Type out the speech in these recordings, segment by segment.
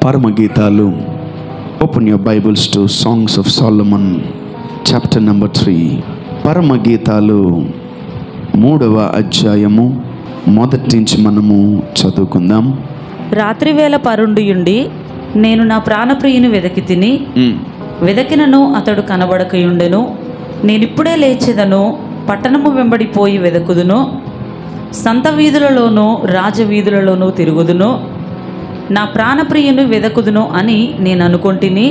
పరమగీతాలు open your bibles to songs of Solomon chapter number three పరమగీతాలు మూడవ అధ్యాయము మొదటి నుంచి మనము చదువుకుందాం రాత్రివేళ పరుండియుండి నేను నా ప్రాణప్రియుని వెదకి తిని వెదకినను అతడు కనబడకయుండెను నేనిప్పుడే లేచెదను పట్టణము వెంబడిపోయి వెదకుదును సంత వీధులలోనూ రాజవీధులలోనూ తిరుగుదును నా ప్రాణప్రియుని వెదకుదును అని నేను అనుకొంటిని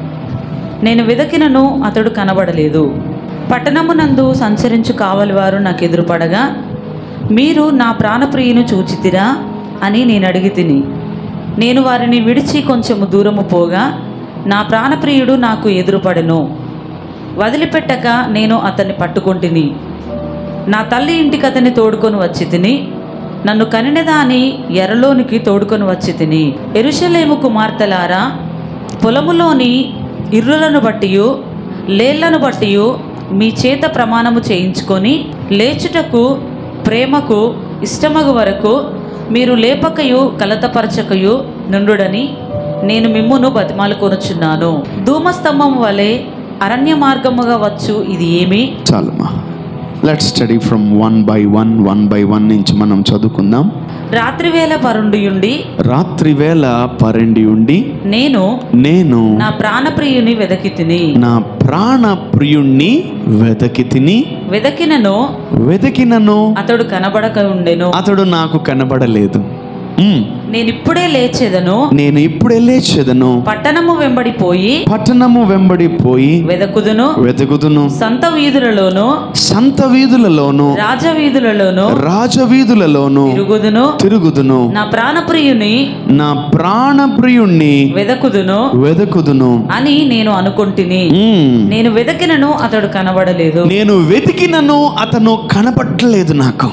నేను వెదకినను అతడు కనబడలేదు పట్టణమునందు సంచరించు కావలివారు నాకు ఎదురుపడగా మీరు నా ప్రాణప్రియుని చూచితిరా అని నేను అడిగి తిని నేను వారిని విడిచి కొంచెము దూరము పోగా నా ప్రాణప్రియుడు నాకు ఎదురుపడెను వదిలిపెట్టక నేను అతన్ని పట్టుకొంటిని నా తల్లి ఇంటికి అతన్ని తోడుకొని వచ్చి తిని నన్ను కనినదాని ఎర్రలోనికి తోడుకొని వచ్చి తిని ఎరుషలేము కుమార్తెలారా పొలములోని ఇర్రులను బట్టియు లేళ్లను బట్టియు మీ చేత ప్రమాణము చేయించుకొని లేచుటకు ప్రేమకు ఇష్టమగు వరకు మీరు లేపకయు కలతపరచకయు నుండుడని నేను మిమ్మును బతిమాలు కొనుచున్నాను ధూమస్తంభం వలె అరణ్య మార్గముగా వచ్చు ఇది ఏమి చాలమ్మా let study from one by one one by one నుంచి మనం చదువుకుందాం రాత్రివేళ పరుండియుండి రాత్రి వేళ పరండి ఉండి నేను నేను నా ప్రాణప్రియుని వెదకి తిని నా ప్రాణ ప్రియుణ్ణి వెతకి తిని వెదకినను వెతికినను అతడు కనబడక ఉండెను అతడు నాకు కనబడలేదు మ్, నేనిప్పుడే లేచెదను నేను ఇప్పుడే లేచెదను పట్టణము వెంబడిపోయి పట్టణము వెంబడి పోయి వెదకుదును వెతుకుతును సంత వీధులలోను సంత వీధులలోను రాజవీధులలోను రాజవీధులలోను తిరుగుదును తిరుగుదును నా ప్రాణప్రియుని నా ప్రాణ ప్రియుణ్ణి వెదకుదును వెతుకుదును అని నేను అనుకొంటిని మ్, నేను వెదకినను అతడు కనబడలేదు నేను వెతికినను అతను కనపట్టలేదు నాకు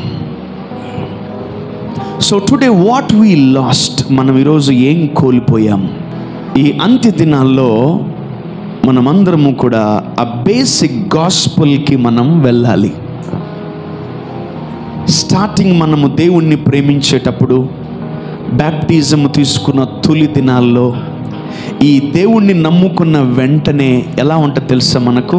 so today what we lost మనం ఈరోజు ఏం కోల్పోయాం ఈ అంత్య దినాల్లో మనమందరము కూడా ఆ బేసిక్ గాస్పుల్కి మనం వెళ్ళాలి స్టార్టింగ్ మనము దేవుణ్ణి ప్రేమించేటప్పుడు బ్యాప్టిజం తీసుకున్న తొలి దినాల్లో ఈ దేవుణ్ణి నమ్ముకున్న వెంటనే ఎలా ఉంటుంది తెలుసా మనకు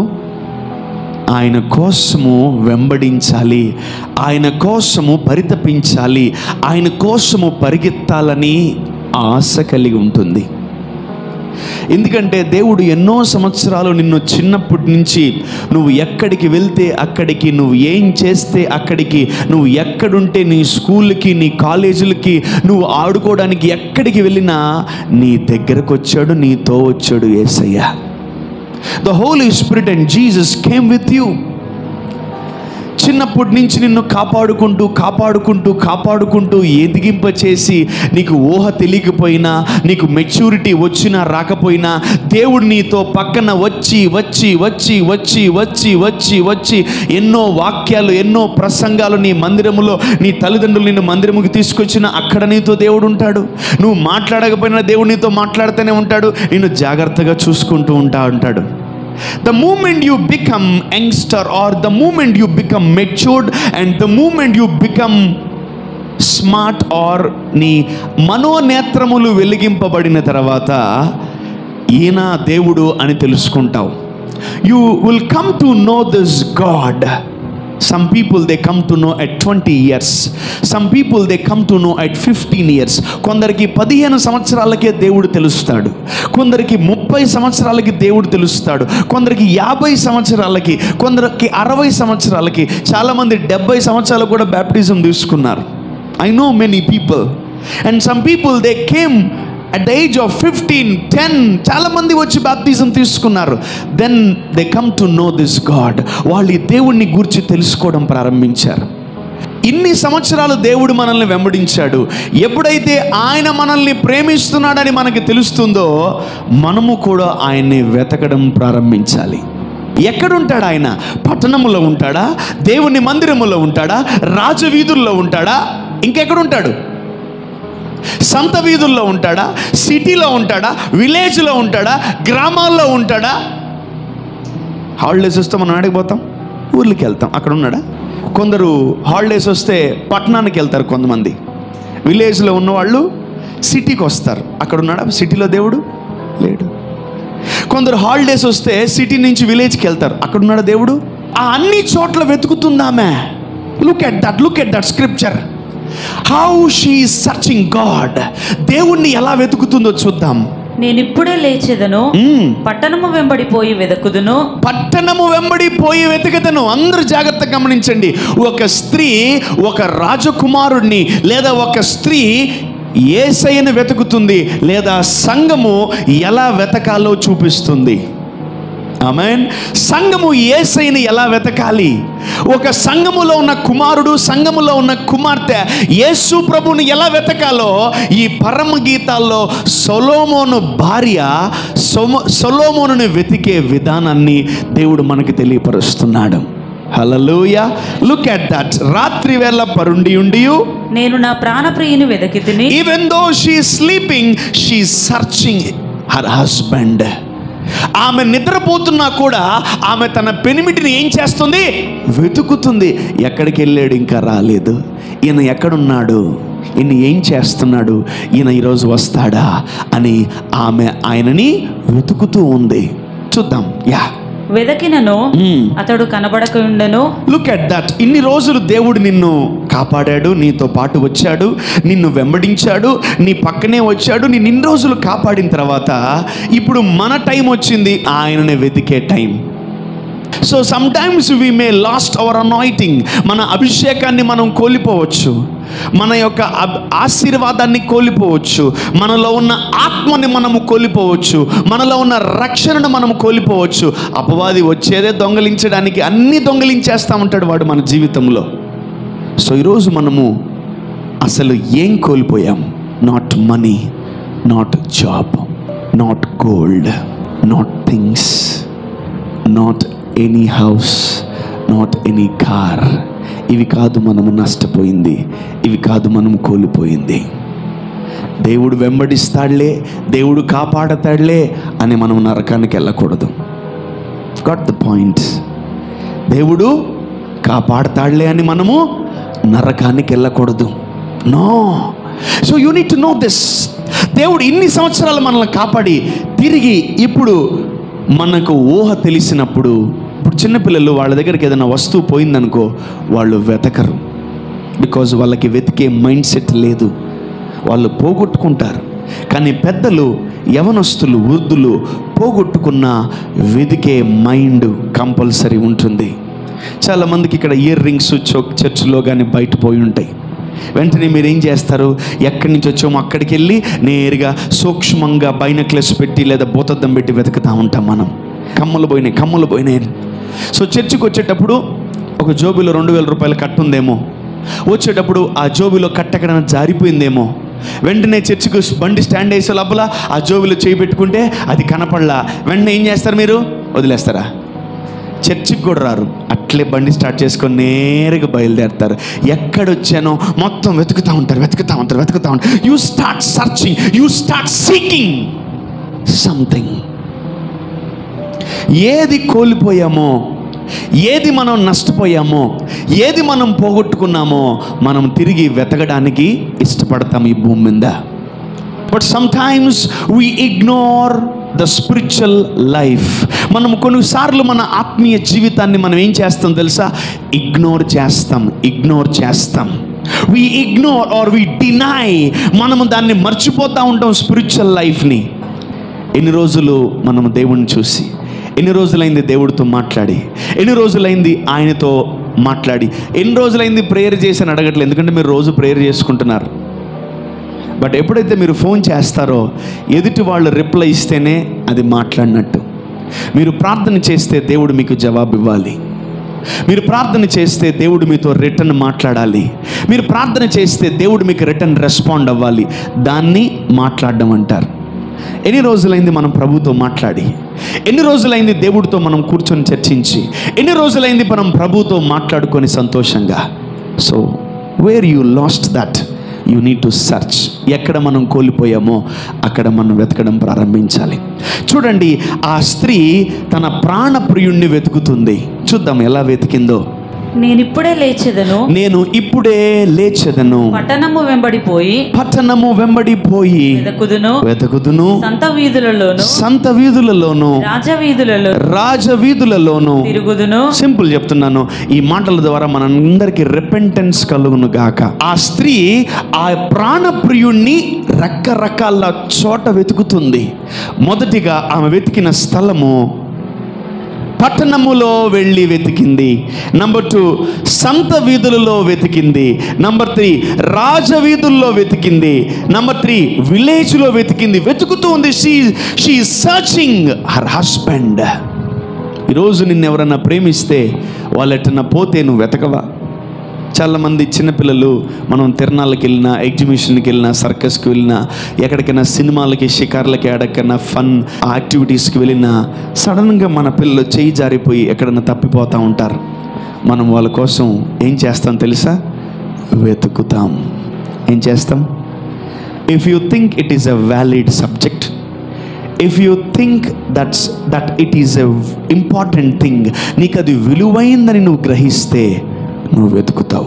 ఆయన కోసము వెంబడించాలి ఆయన కోసము పరితపించాలి ఆయన కోసము పరిగెత్తాలని ఆశ కలిగి ఉంటుంది ఎందుకంటే దేవుడు ఎన్నో సంవత్సరాలు నిన్ను చిన్నప్పటి నుంచి నువ్వు ఎక్కడికి వెళ్తే అక్కడికి నువ్వు ఏం చేస్తే అక్కడికి నువ్వు ఎక్కడుంటే నీ స్కూల్కి నీ కాలేజీలకి నువ్వు ఆడుకోవడానికి ఎక్కడికి వెళ్ళినా నీ దగ్గరకు వచ్చాడు నీతో వచ్చాడు Yesayya the holy spirit and Jesus came with you చిన్నప్పటి నుంచి నిన్ను కాపాడుకుంటూ కాపాడుకుంటూ కాపాడుకుంటూ ఎదిగింప చేసి నీకు ఊహ తెలియకపోయినా నీకు మెచ్యూరిటీ వచ్చినా రాకపోయినా దేవుడు నీతో పక్కన వచ్చి వచ్చి వచ్చి వచ్చి వచ్చి వచ్చి వచ్చి ఎన్నో వాక్యాలు ఎన్నో ప్రసంగాలు నీ మందిరములో నీ తల్లిదండ్రులు నిన్ను మందిరముకి తీసుకొచ్చిన అక్కడ నీతో దేవుడు ఉంటాడు నువ్వు మాట్లాడకపోయినా దేవుడు నీతో మాట్లాడుతూనే ఉంటాడు నిన్ను జాగ్రత్తగా చూసుకుంటూ ఉంటా ఉంటాడు the moment you become youngster or the moment you become matured and the moment you become smart or నీ మనోనేత్రములు వెలిగింపబడిన తర్వాత ఈయన దేవుడు అని తెలుసుకుంటావు you will come to know this God some people they come to know at twenty years some people they come to know at fifteen years కొందరికి పదిహేను సంవత్సరాలకే దేవుడు తెలుస్తాడు కొందరికి ముప్పై సంవత్సరాలకి దేవుడు తెలుస్తాడు కొందరికి యాభై సంవత్సరాలకి కొందరికి అరవై సంవత్సరాలకి చాలామంది డెబ్బై సంవత్సరాలు కూడా బ్యాప్టిజం తీసుకున్నారు I know many people and some people they came at the age of fifteen ten చాలామంది వచ్చి బాప్తిజం తీసుకున్నారు then they come to know this God వాళ్ళు ఈ దేవుణ్ణి గూర్చి తెలుసుకోవడం ప్రారంభించారు ఇన్ని సంవత్సరాలు దేవుడు మనల్ని వెంబడించాడు ఎప్పుడైతే ఆయన మనల్ని ప్రేమిస్తున్నాడని మనకి తెలుస్తుందో మనము కూడా ఆయన్ని వెతకడం ప్రారంభించాలి ఎక్కడుంటాడు ఆయన పట్టణములో ఉంటాడా దేవుని మందిరములో ఉంటాడా రాజవీధుల్లో ఉంటాడా ఇంకెక్కడుంటాడు సంత వీధుల్లో ఉంటాడా సిటీలో ఉంటాడా విలేజ్లో ఉంటాడా గ్రామాల్లో ఉంటాడా హాలిడేస్ వస్తే మనం ఆడికి పోతాం ఊర్లకి వెళ్తాం అక్కడ ఉన్నాడా కొందరు హాలిడేస్ వస్తే పట్టణానికి వెళ్తారు కొంతమంది విలేజ్లో ఉన్నవాళ్ళు సిటీకి వస్తారు అక్కడ ఉన్నాడా సిటీలో దేవుడు లేడు కొందరు హాలిడేస్ వస్తే సిటీ నుంచి విలేజ్కి వెళ్తారు అక్కడ ఉన్నాడా దేవుడు ఆ అన్ని చోట్ల వెతుకుతుందామె look at that look at that scripture how she searching God దేవుణ్ణి ఎలా వెతుకుతుందో చూద్దాం నేనిప్పుడే లేచెదను మ్మ్. పట్టణము వెంబడిపోయి వెదకుదును పట్టణము వెంబడి పోయి వెతకతను అందరూ జాగ్రత్తగా గమనించండి ఒక స్త్రీ ఒక రాజకుమారుడిని లేదా ఒక స్త్రీ ఏసయ్యను వెతుకుతుంది లేదా సంఘము ఎలా వెతకాలో చూపిస్తుంది ఆమెన్ సంఘము ఏసైని ఎలా వెతకాలి ఒక సంఘములో ఉన్న కుమారుడు సంఘములో ఉన్న కుమార్తె యేసు ప్రభుని ఎలా వెతకాలో ఈ పరమ గీతాల్లో సొలోమోను భార్య సొమ సొలోమోనుని వెతికే విధానాన్ని దేవుడు మనకి తెలియపరుస్తున్నాడు హలలుయ లుక్ అట్ దట్ రాత్రి వేళ పరుండి ఉండి నేను నా ప్రాణప్రియుని వెదకి తిని even though she sleeping she searching her husband ఆమె నిద్రపోతున్నా కూడా ఆమె తన పెనిమిటిని ఏం చేస్తుంది వెతుకుతుంది ఎక్కడికి వెళ్ళాడు ఇంకా రాలేదు ఈయన ఎక్కడున్నాడు ఈయన ఏం చేస్తున్నాడు ఈయన ఈరోజు వస్తాడా అని ఆమె ఆయనని వెతుకుతూ ఉంది చూద్దాం యా వెదకినను అతడు కనబడక ఉండెను లుక్ అట్ దట్ ఇన్ని రోజులు దేవుడు నిన్ను కాపాడాడు నీతో పాటు వచ్చాడు నిన్ను వెంబడించాడు నీ పక్కనే వచ్చాడు నేను ఇన్ని రోజులు కాపాడిన తర్వాత ఇప్పుడు మన టైం వచ్చింది ఆయననే వెతికే time so some times we may lost our anointing మన అభిషేకాన్ని మనం కోల్పోవచ్చు మన యొక్క అబ్- ఆశీర్వాదాన్ని కోల్పోవచ్చు మనలో ఉన్న ఆత్మని మనము కోల్పోవచ్చు మనలో ఉన్న రక్షణను మనం కోల్పోవచ్చు అపవాది వచ్చేదే దొంగలించడానికి అన్నీ దొంగలించేస్తూ ఉంటాడు వాడు మన జీవితంలో సో ఈరోజు మనము అసలు ఏం కోల్పోయాం not money not job not gold not things not any house not any car ఇవి కాదు మనము నష్టపోయింది ఇవి కాదు మనము కోల్పోయింది దేవుడు వెంబడిస్తాడులే దేవుడు కాపాడతాడులే అని మనం నరకానికి వెళ్ళకూడదు గాట్ ద పాయింట్ దేవుడు కాపాడతాడులే అని మనము నరకానికి వెళ్ళకూడదు no so you need to know this దేవుడు ఇన్ని సంవత్సరాలు మనల్ని కాపాడి తిరిగి ఇప్పుడు మనకు ఊహ తెలిసినప్పుడు ఇప్పుడు చిన్నపిల్లలు వాళ్ళ దగ్గరికి ఏదైనా వస్తువు పోయిందనుకో వాళ్ళు వెతకరు బికాజ్ వాళ్ళకి వెతికే మైండ్ సెట్ లేదు వాళ్ళు పోగొట్టుకుంటారు కానీ పెద్దలు యవనస్తులు వృద్ధులు పోగొట్టుకున్న వెతికే మైండ్ కంపల్సరీ ఉంటుంది చాలామందికి ఇక్కడ ఇయర్ రింగ్స్ చో- చర్చిలో కానీ బయట పోయి ఉంటాయి వెంటనే మీరు ఏం చేస్తారు ఎక్కడి నుంచి వచ్చామో అక్కడికి వెళ్ళి నేరుగా సూక్ష్మంగా బైనక్లెస్ పెట్టి లేదా భూతద్దం పెట్టి వెతుకుతూ ఉంటాం మనం కమ్మలు పోయినాయి కమ్మలు పోయినాయి సో చర్చికి వచ్చేటప్పుడు ఒక జోబీలో రెండు వేల రూపాయలు కట్టుందేమో వచ్చేటప్పుడు ఆ జోబీలో కట్టెక్కడైనా జారిపోయిందేమో వెంటనే చర్చికి బండి స్టాండ్ వేసే లోపల ఆ జోబీలో చేయి పెట్టుకుంటే అది కనపడలా వెంటనే ఏం చేస్తారు మీరు వదిలేస్తారా చర్చికి కూడా రారు అట్లే బండి స్టార్ట్ చేసుకొని నేరుగా బయలుదేరుతారు ఎక్కడొచ్చానో మొత్తం వెతుకుతూ ఉంటారు వెతుకుతూ ఉంటారు వెతుకుతూ ఉంటారు you start searching you start seeking something ఏది కోల్పోయామో ఏది మనం నష్టపోయామో ఏది మనం పోగొట్టుకున్నామో మనం తిరిగి వెతకడానికి ఇష్టపడతాం ఈ భూమి మీద but sometimes we ignore the spiritual life మనం కొన్నిసార్లు మన ఆత్మీయ జీవితాన్ని మనం ఏం చేస్తాం తెలుసా ఇగ్నోర్ చేస్తాం ఇగ్నోర్ చేస్తాం we ignore or we deny మనము దాన్ని మర్చిపోతూ ఉంటాం స్పిరిచువల్ లైఫ్ని ఎన్ని రోజులు మనం దేవుణ్ణి చూసి ఎన్ని రోజులైంది దేవుడితో మాట్లాడి ఎన్ని రోజులైంది ఆయనతో మాట్లాడి ఎన్ని రోజులైంది ప్రేయర్ చేసి అని అడగట్లేదు ఎందుకంటే మీరు రోజు ప్రేయర్ చేసుకుంటున్నారు బట్ ఎప్పుడైతే మీరు ఫోన్ చేస్తారో ఎదుటి వాళ్ళు రిప్లై ఇస్తేనే అది మాట్లాడినట్టు మీరు ప్రార్థన చేస్తే దేవుడు మీకు జవాబు ఇవ్వాలి మీరు ప్రార్థన చేస్తే దేవుడు మీతో రిటర్న్ మాట్లాడాలి మీరు ప్రార్థన చేస్తే దేవుడు మీకు రిటర్న్ రెస్పాండ్ అవ్వాలి దాన్ని మాట్లాడడం అంటారు ఎన్ని రోజులైంది మనం ప్రభుతో మాట్లాడి ఎన్ని రోజులైంది దేవుడితో మనం కూర్చొని చర్చించి ఎన్ని రోజులైంది మనం ప్రభుతో మాట్లాడుకొని సంతోషంగా so where you lost that you need to search ఎక్కడ మనం కోల్పోయామో అక్కడ మనం వెతకడం ప్రారంభించాలి చూడండి ఆ స్త్రీ తన ప్రాణప్రియుణ్ణి వెతుకుతుంది చూద్దాం ఎలా వెతికిందో నేనిప్పుడే లేచెదను నేను ఇప్పుడే లేచెదను పట్టణము వెంబడిపోయి పట్టణము వెంబడిపోయి వెదకుదును వెతకుదును సంత వీధులలోను సంత వీధులలోను రాజవీధులలో రాజ వీధులలోను తిరుగుదును సింపుల్ చెప్తున్నాను ఈ మాటల ద్వారా మనందరికి రిపెంటెన్స్ కలుగును గాక ఆ స్త్రీ ఆ ప్రాణప్రియుణ్ణి రకరకాల చోట వెతుకుతుంది మొదటిగా ఆమె వెతికిన స్థలము పట్టణములో వెళ్ళి వెతికింది నంబర్ టూ సంత వీధులలో వెతికింది నంబర్ త్రీ రాజవీధుల్లో వెతికింది నంబర్ త్రీ విలేజ్లో వెతికింది వెతుకుతూ ఉంది she she searching her husband ఈరోజు నిన్ను ఎవరన్నా ప్రేమిస్తే వాళ్ళు ఎట్టన్నా పోతే నువ్వు వెతకవా చాలామంది చిన్నపిల్లలు మనం తిరణాలకు వెళ్ళినా ఎగ్జిబిషన్కి వెళ్ళినా సర్కస్కి వెళ్ళినా ఎక్కడికైనా సినిమాలకి షికార్లకి ఎక్కడికైనా ఫన్ యాక్టివిటీస్కి వెళ్ళినా సడన్గా మన పిల్లలు చేయి జారిపోయి ఎక్కడన్నా తప్పిపోతూ ఉంటారు మనం వాళ్ళ కోసం ఏం చేస్తాం తెలుసా వెతుకుతాం ఏం చేస్తాం if you think it is a valid subject if you think that's that it is a important thing నీకు అది విలువైందని నువ్వు గ్రహిస్తే నువ్వు వెతుకుతావు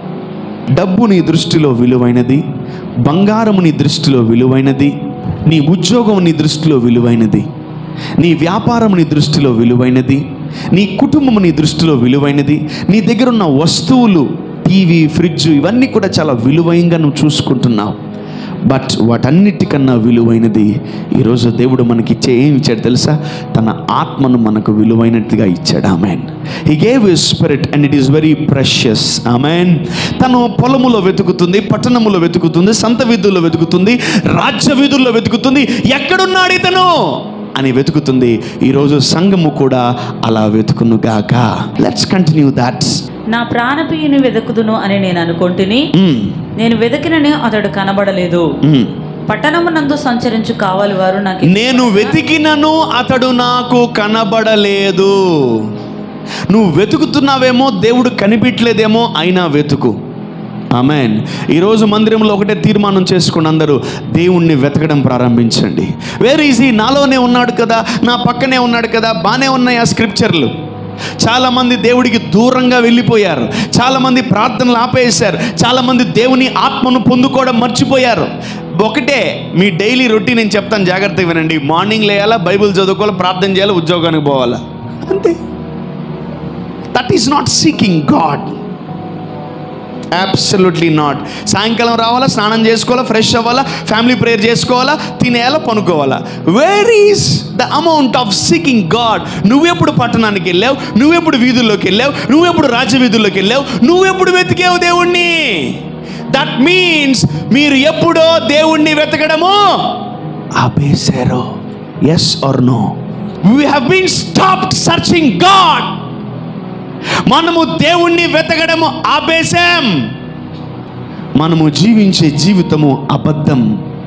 డబ్బు నీ దృష్టిలో విలువైనది బంగారము నీ దృష్టిలో విలువైనది నీ ఉద్యోగం నీ దృష్టిలో విలువైనది నీ వ్యాపారం నీ దృష్టిలో విలువైనది నీ కుటుంబం నీ దృష్టిలో విలువైనది నీ దగ్గర ఉన్న వస్తువులు టీవీ ఫ్రిడ్జ్ ఇవన్నీ కూడా చాలా విలువైనగా నువ్వు చూసుకుంటున్నావు బట్ వాటన్నిటికన్నా విలువైనది ఈరోజు దేవుడు మనకి ఇచ్చే ఏం ఇచ్చాడు తెలుసా తన ఆత్మను మనకు విలువైనట్టుగా ఇచ్చాడు amen he gave you spirit and it is very precious amen తను పొలములో వెతుకుతుంది పట్టణములో వెతుకుతుంది సంత వీధుల్లో వెతుకుతుంది రాజ్య వీధుల్లో వెతుకుతుంది ఎక్కడున్నాడు ఇతను అని వెతుకుతుంది ఈరోజు సంఘము కూడా అలా వెతుకునుగాక లెట్స్ కంటిన్యూ దాట్ నా ప్రాణప్రియుని వెదకుదును అని నేను అనుకొంటిని నేను వెదకినని అతడు కనబడలేదు పట్టణమునందు సంచరించు కావాలి వారు నాకు నేను వెతికినను అతడు నాకు కనబడలేదు నువ్వు వెతుకుతున్నావేమో దేవుడు కనిపించలేదేమో అయినా వెతుకు ఆమెన్ ఈరోజు మందిరంలో ఒకటే తీర్మానం చేసుకుని అందరూ దేవుణ్ణి వెతకడం ప్రారంభించండి వేర్ ఈజీ నాలోనే ఉన్నాడు కదా నా పక్కనే ఉన్నాడు కదా బాగానే ఉన్నాయి ఆ స్క్రిప్చర్లు చాలామంది దేవుడికి దూరంగా వెళ్ళిపోయారు చాలామంది ప్రార్థనలు ఆపేశారు చాలామంది దేవుని ఆత్మను పొందుకోవడం మర్చిపోయారు ఒకటే మీ డైలీ రొటీన్ నేను చెప్తాను జాగ్రత్తగా వినండి మార్నింగ్ లేయాలా బైబిల్ చదువుకోవాలి ప్రార్థన చేయాలి ఉద్యోగానికి పోవాలా అంతే that is not seeking God absolutely not సాయంకాలం రావాలా స్నానం చేసుకోవాలా ఫ్రెష్ అవ్వాలా ఫ్యామిలీ ప్రేయర్ చేసుకోవాలా తినేయాలా పనుకోవాలా where is the amount of seeking God నువ్వెప్పుడు పట్టణానికి వెళ్ళావు నువ్వెప్పుడు వీధుల్లోకి వెళ్ళావు నువ్వెప్పుడు రాజ్య వీధుల్లోకి వెళ్ళావు నువ్వెప్పుడు వెతికావు దేవుణ్ణి దట్ మీన్స్ మీరు ఎప్పుడో దేవుణ్ణి వెతకడము ఆపేశారు yes or no we have been stopped searching God మనము దేవుణ్ణి వెతకడము ఆపేశాం మనము జీవించే జీవితము అబద్ధం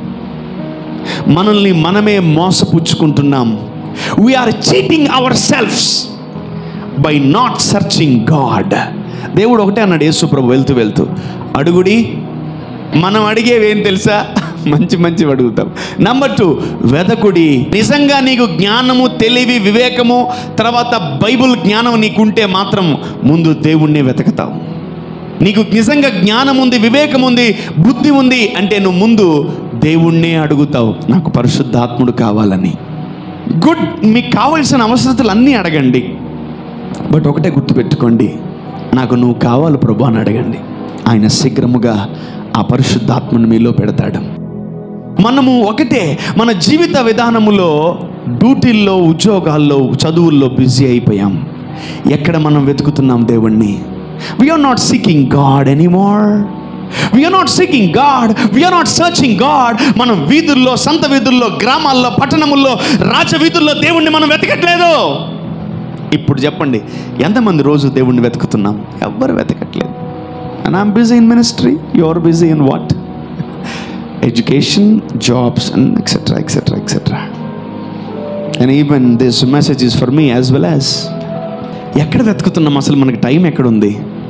మనల్ని మనమే మోసపుచ్చుకుంటున్నాం we are cheating our selfs by not searching God దేవుడు ఒకటే అన్నాడు యేసు ప్రభు వెళ్తూ వెళ్తూ అడుగుడి మనం అడిగేవేం తెలుసా మంచి మంచి అడుగుతాం నంబర్ టూ వెదకుడి నిజంగా నీకు జ్ఞానము తెలివి వివేకము తర్వాత బైబుల్ జ్ఞానం నీకుంటే మాత్రం ముందు దేవుణ్ణి వెతకతావు నీకు నిజంగా జ్ఞానం ఉంది వివేకం ఉంది బుద్ధి ఉంది అంటే నువ్వు ముందు దేవుణ్ణే అడుగుతావు నాకు పరిశుద్ధాత్ముడు కావాలని గుడ్ మీకు కావలసిన అవసరతలు అన్నీ అడగండి బట్ ఒకటే గుర్తుపెట్టుకోండి నాకు నువ్వు కావాలి ప్రభు అని అడగండి ఆయన శీఘ్రముగా ఆ పరిశుద్ధాత్మను మీలో పెడతాడు మనము ఒకటే మన జీవిత విధానములో డ్యూటీల్లో ఉద్యోగాల్లో చదువుల్లో బిజీ అయిపోయాం ఎక్కడ మనం వెతుకుతున్నాం దేవుణ్ణి we are not seeking God anymore we are not seeking God we are not searching God మనం వీధుల్లో సంత వీధుల్లో గ్రామాల్లో పట్టణముల్లో రాజ వీధుల్లో దేవుణ్ణి మనం వెతకట్లేదు ఇప్పుడు చెప్పండి ఎంతమంది రోజు దేవుణ్ణి వెతుకుతున్నాం ఎవ్వరు వెతకట్లేదు and I'm busy in ministry you are busy in what education jobs and etcetera etcetera etcetera and even this message is for me as well as ఎక్కడ వెతుకుతున్నాం అసలు మనకి టైం ఎక్కడుంది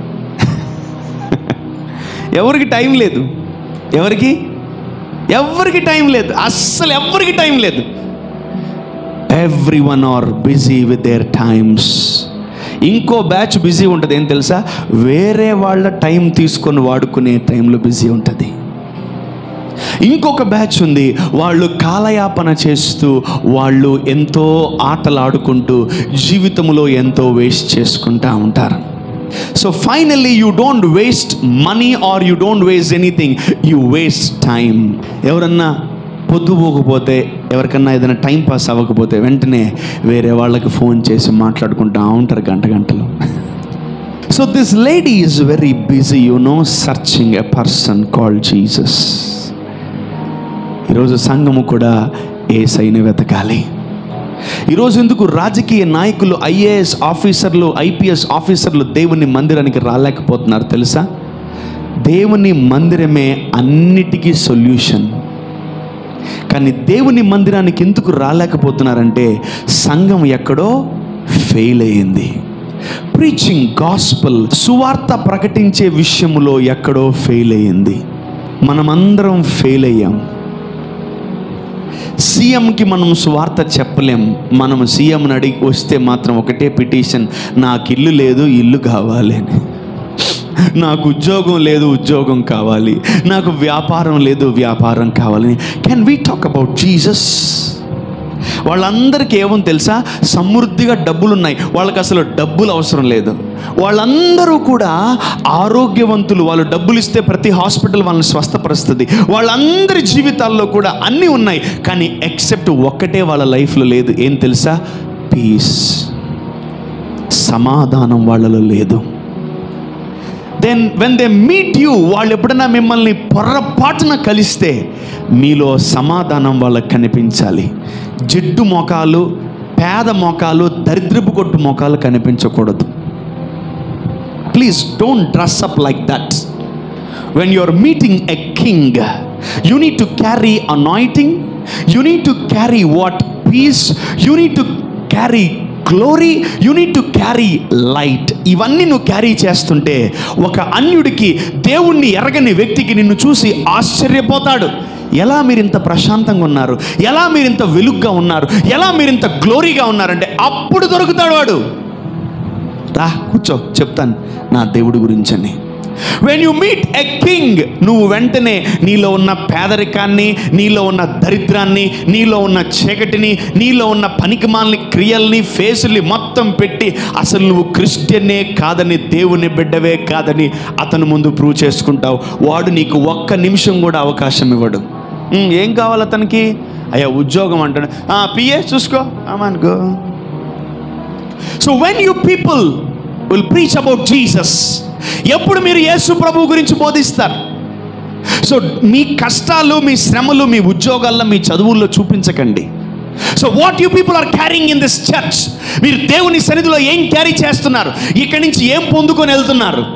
ఎవరికి టైం లేదు ఎవరికి ఎవరికి టైం లేదు అస్సలు ఎవరికి టైం లేదు every one are busy with their times ఇంకో బ్యాచ్ బిజీ ఉంటుంది ఏం తెలుసా వేరే వాళ్ళ టైం తీసుకొని వాడుకునే టైంలో బిజీ ఉంటుంది ఇంకొక బ్యాచ్ ఉంది వాళ్ళు కాలయాపన చేస్తూ వాళ్ళు ఎంతో ఆటలు ఆడుకుంటూ జీవితంలో ఎంతో వేస్ట్ చేసుకుంటా ఉంటారు so finally you don't waste money or you don't waste anything you waste time ఎవరన్నా పొద్దుపోకపోతే ఎవరికన్నా ఏదైనా టైం పాస్ అవ్వకపోతే వెంటనే వేరే వాళ్ళకి ఫోన్ చేసి మాట్లాడుకుంటూ ఉంటారు గంట గంటలు so this lady is very busy you know searching a person called Jesus ఈరోజు సంఘము కూడా ఏసైని వెతకాలి ఈరోజు ఎందుకు రాజకీయ నాయకులు ఐఏఎస్ ఆఫీసర్లు ఐపీఎస్ ఆఫీసర్లు దేవుని మందిరానికి రాలేకపోతున్నారు తెలుసా దేవుని మందిరమే అన్నిటికీ సొల్యూషన్ కానీ దేవుని మందిరానికి ఎందుకు రాలేకపోతున్నారంటే సంఘం ఎక్కడో ఫెయిల్ అయ్యింది ప్రీచింగ్ గాస్పల్ సువార్త ప్రకటించే విషయంలో ఎక్కడో ఫెయిల్ అయ్యింది మనమందరం ఫెయిల్ అయ్యాం సీఎంకి మనం స్వార్థ చెప్పలేం మనం సీఎంని అడిగి వస్తే మాత్రం ఒకటే పిటిషన్ నాకు ఇల్లు లేదు ఇల్లు కావాలి అని నాకు ఉద్యోగం లేదు ఉద్యోగం కావాలి నాకు వ్యాపారం లేదు వ్యాపారం కావాలని can we talk about Jesus వాళ్ళందరికీ ఏమో తెలుసా సమృద్ధిగా డబ్బులు ఉన్నాయి వాళ్ళకి అసలు డబ్బులు అవసరం లేదు వాళ్ళందరూ కూడా ఆరోగ్యవంతులు వాళ్ళు డబ్బులు ఇస్తే ప్రతి హాస్పిటల్ వాళ్ళని స్వస్థపరుస్తుంది వాళ్ళందరి జీవితాల్లో కూడా అన్నీ ఉన్నాయి కానీ ఎక్సెప్ట్ ఒక్కటే వాళ్ళ లైఫ్లో లేదు ఏం తెలుసా పీస్ సమాధానం వాళ్ళలో లేదు then when they meet you వాళ్ళు ఎప్పుడైనా మిమ్మల్ని పొర్రపాటున కలిస్తే మీలో సమాధానం వాళ్ళకి కనిపించాలి జిడ్డు మోకాలు పేద మోకాలు దరిద్రపు కొట్టు మోకాలు కనిపించకూడదు please don't dress up like that when you are meeting a king you need to carry anointing you need to carry what peace you need to carry glory you need to carry light ఇవన్నీ నువ్వు carry చేస్తుంటే ఒక అన్యుడికి దేవుణ్ణి ఎరగని వ్యక్తికి నిన్ను చూసి ఆశ్చర్యపోతాడు ఎలా మీరు ఇంత ప్రశాంతంగా ఉన్నారు ఎలా మీరు ఇంత వెలుగ్గా ఉన్నారు ఎలా మీరు ఇంత గ్లోరీగా ఉన్నారంటే అప్పుడు దొరుకుతాడు వాడు రా కూర్చో చెప్తాను నా దేవుడి గురించని when you meet a king నువ్వు వెంటనే నీలో ఉన్న పేదరికాన్ని నీలో ఉన్న దరిద్రాన్ని నీలో ఉన్న చీకటిని నీలో ఉన్న పనికిమాలని క్రియల్ని ఫేసుల్ని మొత్తం పెట్టి అసలు నువ్వు క్రిస్టియనే కాదని దేవుని బిడ్డవే కాదని అతను ముందు ప్రూవ్ చేసుకుంటావు వాడు నీకు ఒక్క నిమిషం కూడా అవకాశం ఇవ్వడు "ఉమ్, ఏం కావాలి అతనికి అయ్యా ఉద్యోగం అంటాడు పిఏ చూసుకో అమానుకో so when you people will preach about Jesus ఎప్పుడు మీరు యేసు ప్రభు గురించి బోధిస్తారు సో మీ కష్టాలు మీ శ్రమలు మీ ఉద్యోగాల్లో మీ చదువుల్లో చూపించకండి so what you people are carrying in this church మీరు దేవుని సన్నిధిలో ఏం క్యారీ చేస్తున్నారు ఇక్కడి నుంచి ఏం పొందుకొని వెళ్తున్నారు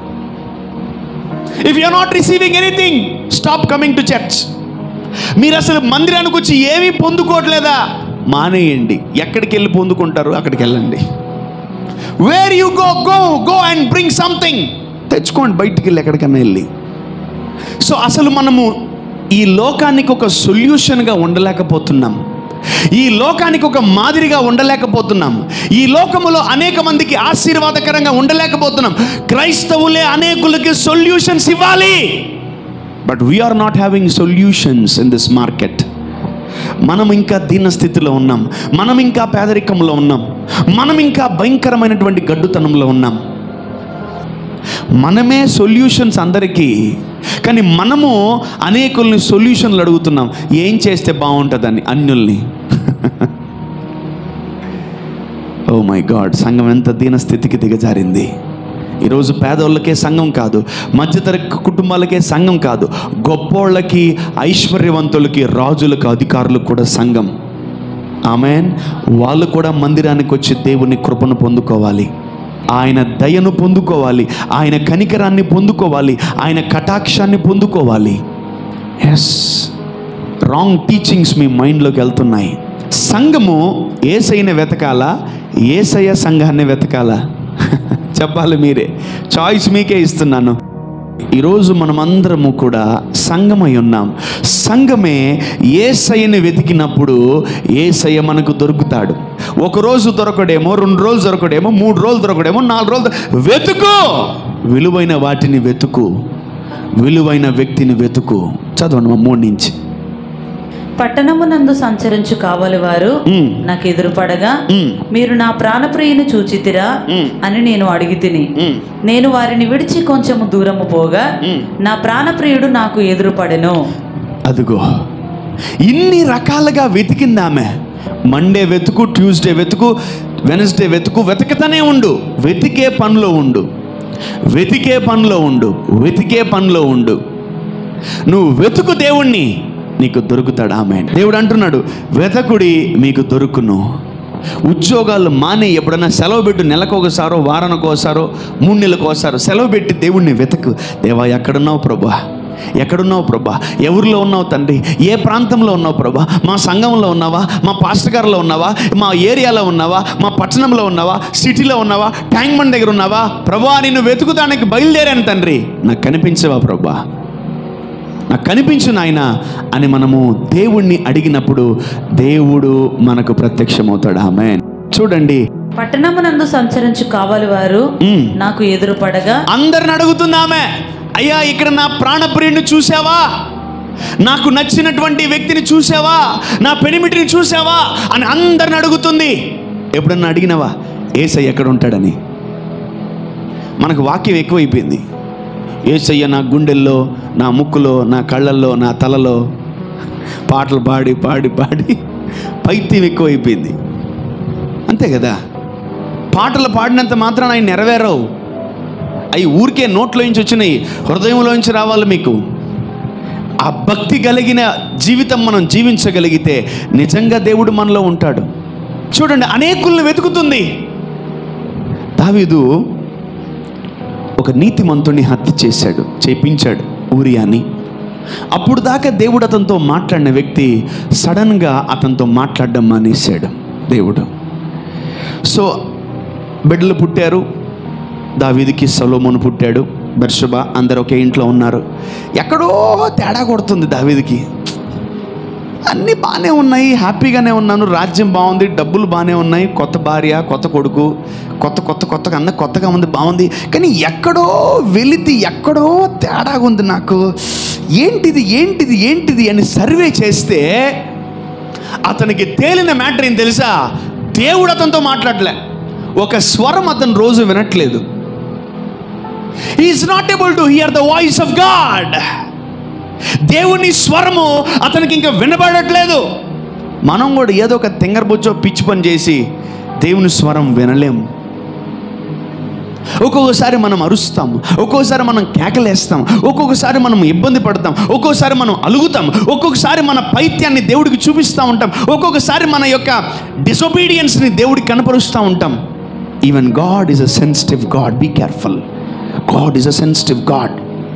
if you not receiving anything stop coming to church మీరు అసలు మందిరానికి వచ్చి ఏమీ పొందుకోవట్లేదా మానేయండి ఎక్కడికి వెళ్ళి పొందుకుంటారు అక్కడికి వెళ్ళండి where you go go go and bring something తెచ్చుకోండి బయటికి వెళ్ళి ఎక్కడికైనా వెళ్ళి సో అసలు మనము ఈ లోకానికి ఒక సొల్యూషన్గా ఉండలేకపోతున్నాం ఈ లోకానికి ఒక మాదిరిగా ఉండలేకపోతున్నాం ఈ లోకములో అనేక మందికి ఆశీర్వాదకరంగా ఉండలేకపోతున్నాం క్రైస్తవులే అనేకులకి సొల్యూషన్స్ ఇవ్వాలి but we are not having solutions in this market మనం ఇంకా దీన స్థితిలో ఉన్నాం మనం ఇంకా పేదరికంలో ఉన్నాం మనం ఇంకా భయంకరమైనటువంటి గడ్డుతనంలో ఉన్నాం మనమే సొల్యూషన్స్ అందరికీ కానీ మనము అనేకుల్ని సొల్యూషన్లు అడుగుతున్నాం ఏం చేస్తే బాగుంటుందని అన్యుల్ని ఓ మై గాడ్ సంఘం ఎంత దీన స్థితికి దిగజారింది ఈరోజు పేదోళ్ళకే సంఘం కాదు మధ్యతరగతి కుటుంబాలకే సంఘం కాదు గొప్పోళ్ళకి ఐశ్వర్యవంతులకి రాజులకు అధికారులకు కూడా సంఘం ఆమెన్ వాళ్ళు కూడా మందిరానికి వచ్చి దేవుని కృపను పొందుకోవాలి ఆయన దయను పొందుకోవాలి ఆయన కనికరాన్ని పొందుకోవాలి ఆయన కటాక్షాన్ని పొందుకోవాలి ఎస్ రాంగ్ టీచింగ్స్ మీ మైండ్లోకి వెళ్తున్నాయి సంఘము ఏసైన వెతకాలా ఏసయ్య సంఘాన్ని వెతకాలా చెప్పాలి మీరే చాయిస్ మీకే ఇస్తున్నాను ఈరోజు మనమందరము కూడా సంఘమై ఉన్నాం సంఘమే ఏసయ్యని వెతికినప్పుడు ఏసయ్య మనకు దొరుకుతాడు ఒక రోజు దొరకడేమో రెండు రోజులు దొరకడేమో మూడు రోజులు దొరకడేమో నాలుగు రోజులు దొర- వెతుకు విలువైన వాటిని వెతుకు విలువైన వ్యక్తిని వెతుకు చదవండి మా మూడు నుంచి పట్టణమునందు సంచరించు కావాలి వారు ఉమ్, నాకు ఎదురుపడగా ఉమ్, మీరు నా ప్రాణప్రియుని చూచితిరా ఉమ్, అని నేను అడిగి తిని ఉమ్, నేను వారిని విడిచి కొంచెము దూరము పోగా ఉమ్. నా ప్రాణప్రియుడు నాకు ఎదురుపడెను అదిగో ఇన్ని రకాలుగా వెతికింది ఆమె మండే వెతుకు ట్యూస్డే వెతుకు వెనస్డే వెతుకు వెతకతనే ఉండు వెతికే పనిలో ఉండు వెతికే పనిలో ఉండు వెతికే పనిలో ఉండు నువ్వు వెతుకు దేవుణ్ణి నీకు దొరుకుతాడు ఆమె దేవుడు అంటున్నాడు వెతకుడి మీకు దొరుకును ఉద్యోగాలు మానే ఎప్పుడైనా సెలవు పెట్టు నెలకు ఒకసారో వారానికి ఒకసారో మూడు నెలలకు ఒకసారో సెలవు పెట్టి దేవుణ్ణి వెతకు దేవా ఎక్కడున్నావు ప్రభా ఎక్కడున్నావు ప్రభా ఎవరిలో ఉన్నావు తండ్రి ఏ ప్రాంతంలో ఉన్నావు ప్రభా మా సంఘంలో ఉన్నావా మా పాస్టర్ గారిలో ఉన్నావా మా ఏరియాలో ఉన్నావా మా పట్టణంలో ఉన్నావా సిటీలో ఉన్నావా ట్యాంక్ బండ్ దగ్గర ఉన్నావా ప్రభా నిన్ను వెతుకుతానికి బయలుదేరాను తండ్రి నాకు కనిపించవా ప్రభా నాకు కనిపించు నాయన అని మనము దేవుణ్ణి అడిగినప్పుడు దేవుడు మనకు ప్రత్యక్షమవుతాడు ఆమె చూడండి పట్టణమునందు సంచరించు కావాలి వారు ఉమ్, నాకు ఎదురుపడగా అందరిని అడుగుతుంది ఆమె అయ్యా ఇక్కడ నా ప్రాణప్రియుని చూసావా నాకు నచ్చినటువంటి వ్యక్తిని చూసావా నా పెనిమిటిని చూసావా అని అందరిని అడుగుతుంది ఎప్పుడన్నా అడిగినావా ఏసయ్య ఎక్కడ ఉంటాడని మనకు వాక్యం ఎక్కువైపోయింది ఏసయ్య నా గుండెల్లో నా ముక్కులో నా కళ్ళల్లో నా తలలో పాటలు పాడి పాడి పాడి పైత్యం ఎక్కువైపోయింది అంతే కదా పాటలు పాడినంత మాత్రాన ఆయన నెరవేరవు అవి ఊరికే నోట్లోంచి వచ్చినాయి హృదయంలోంచి రావాలి మీకు ఆ భక్తి కలిగిన జీవితం మనం జీవించగలిగితే నిజంగా దేవుడు మనలో ఉంటాడు చూడండి అనేకుల్ని వెతుకుతుంది దావీదు ఒక నీతిమంతుని హత్య చేశాడు చేపించాడు ఊరియాని అప్పుడు దాకా దేవుడు అతనితో మాట్లాడిన వ్యక్తి సడన్గా అతనితో మాట్లాడడం మానేశాడు దేవుడు సో బిడ్డలు పుట్టారు దావీదికి సొలోమోను పుట్టాడు బర్షబ అందరు ఒకే ఇంట్లో ఉన్నారు ఎక్కడో తేడా కొడుతుంది దావీదికి అన్నీ బాగానే ఉన్నాయి హ్యాపీగానే ఉన్నాను రాజ్యం బాగుంది డబ్బులు బాగానే ఉన్నాయి కొత్త భార్య కొత్త కొడుకు కొత్త కొత్త కొత్తగా అన్న కొత్తగా ఉంది బాగుంది కానీ ఎక్కడో వెలితి ఎక్కడో తేడాగా ఉంది నాకు ఏంటిది ఏంటిది ఏంటిది అని సర్వే చేస్తే అతనికి తేలిన మ్యాటర్ ఏం తెలుసా దేవుడు అతనితో మాట్లాడలే ఒక స్వరం అతను రోజు వినట్లేదు is not able to hear the voice of God దేవుని స్వరము అతనికి ఇంకా వినబడట్లేదు మనం కూడా ఏదో ఒక తింగరబుచ్చో పిచ్చి పని చేసి దేవుని స్వరం వినలేము ఒక్కొక్కసారి మనం అరుస్తాం ఒక్కొక్కసారి మనం కేకలేస్తాం ఒక్కొక్కసారి మనం ఇబ్బంది పడతాం ఒక్కొక్కసారి మనం అలుగుతాం ఒక్కొక్కసారి మన పైత్యాన్ని దేవుడికి చూపిస్తూ ఉంటాం ఒక్కొక్కసారి మన యొక్క డిసొబీడియన్స్ని దేవుడికి కనపరుస్తూ ఉంటాం even God is a sensitive God be careful God is a sensitive God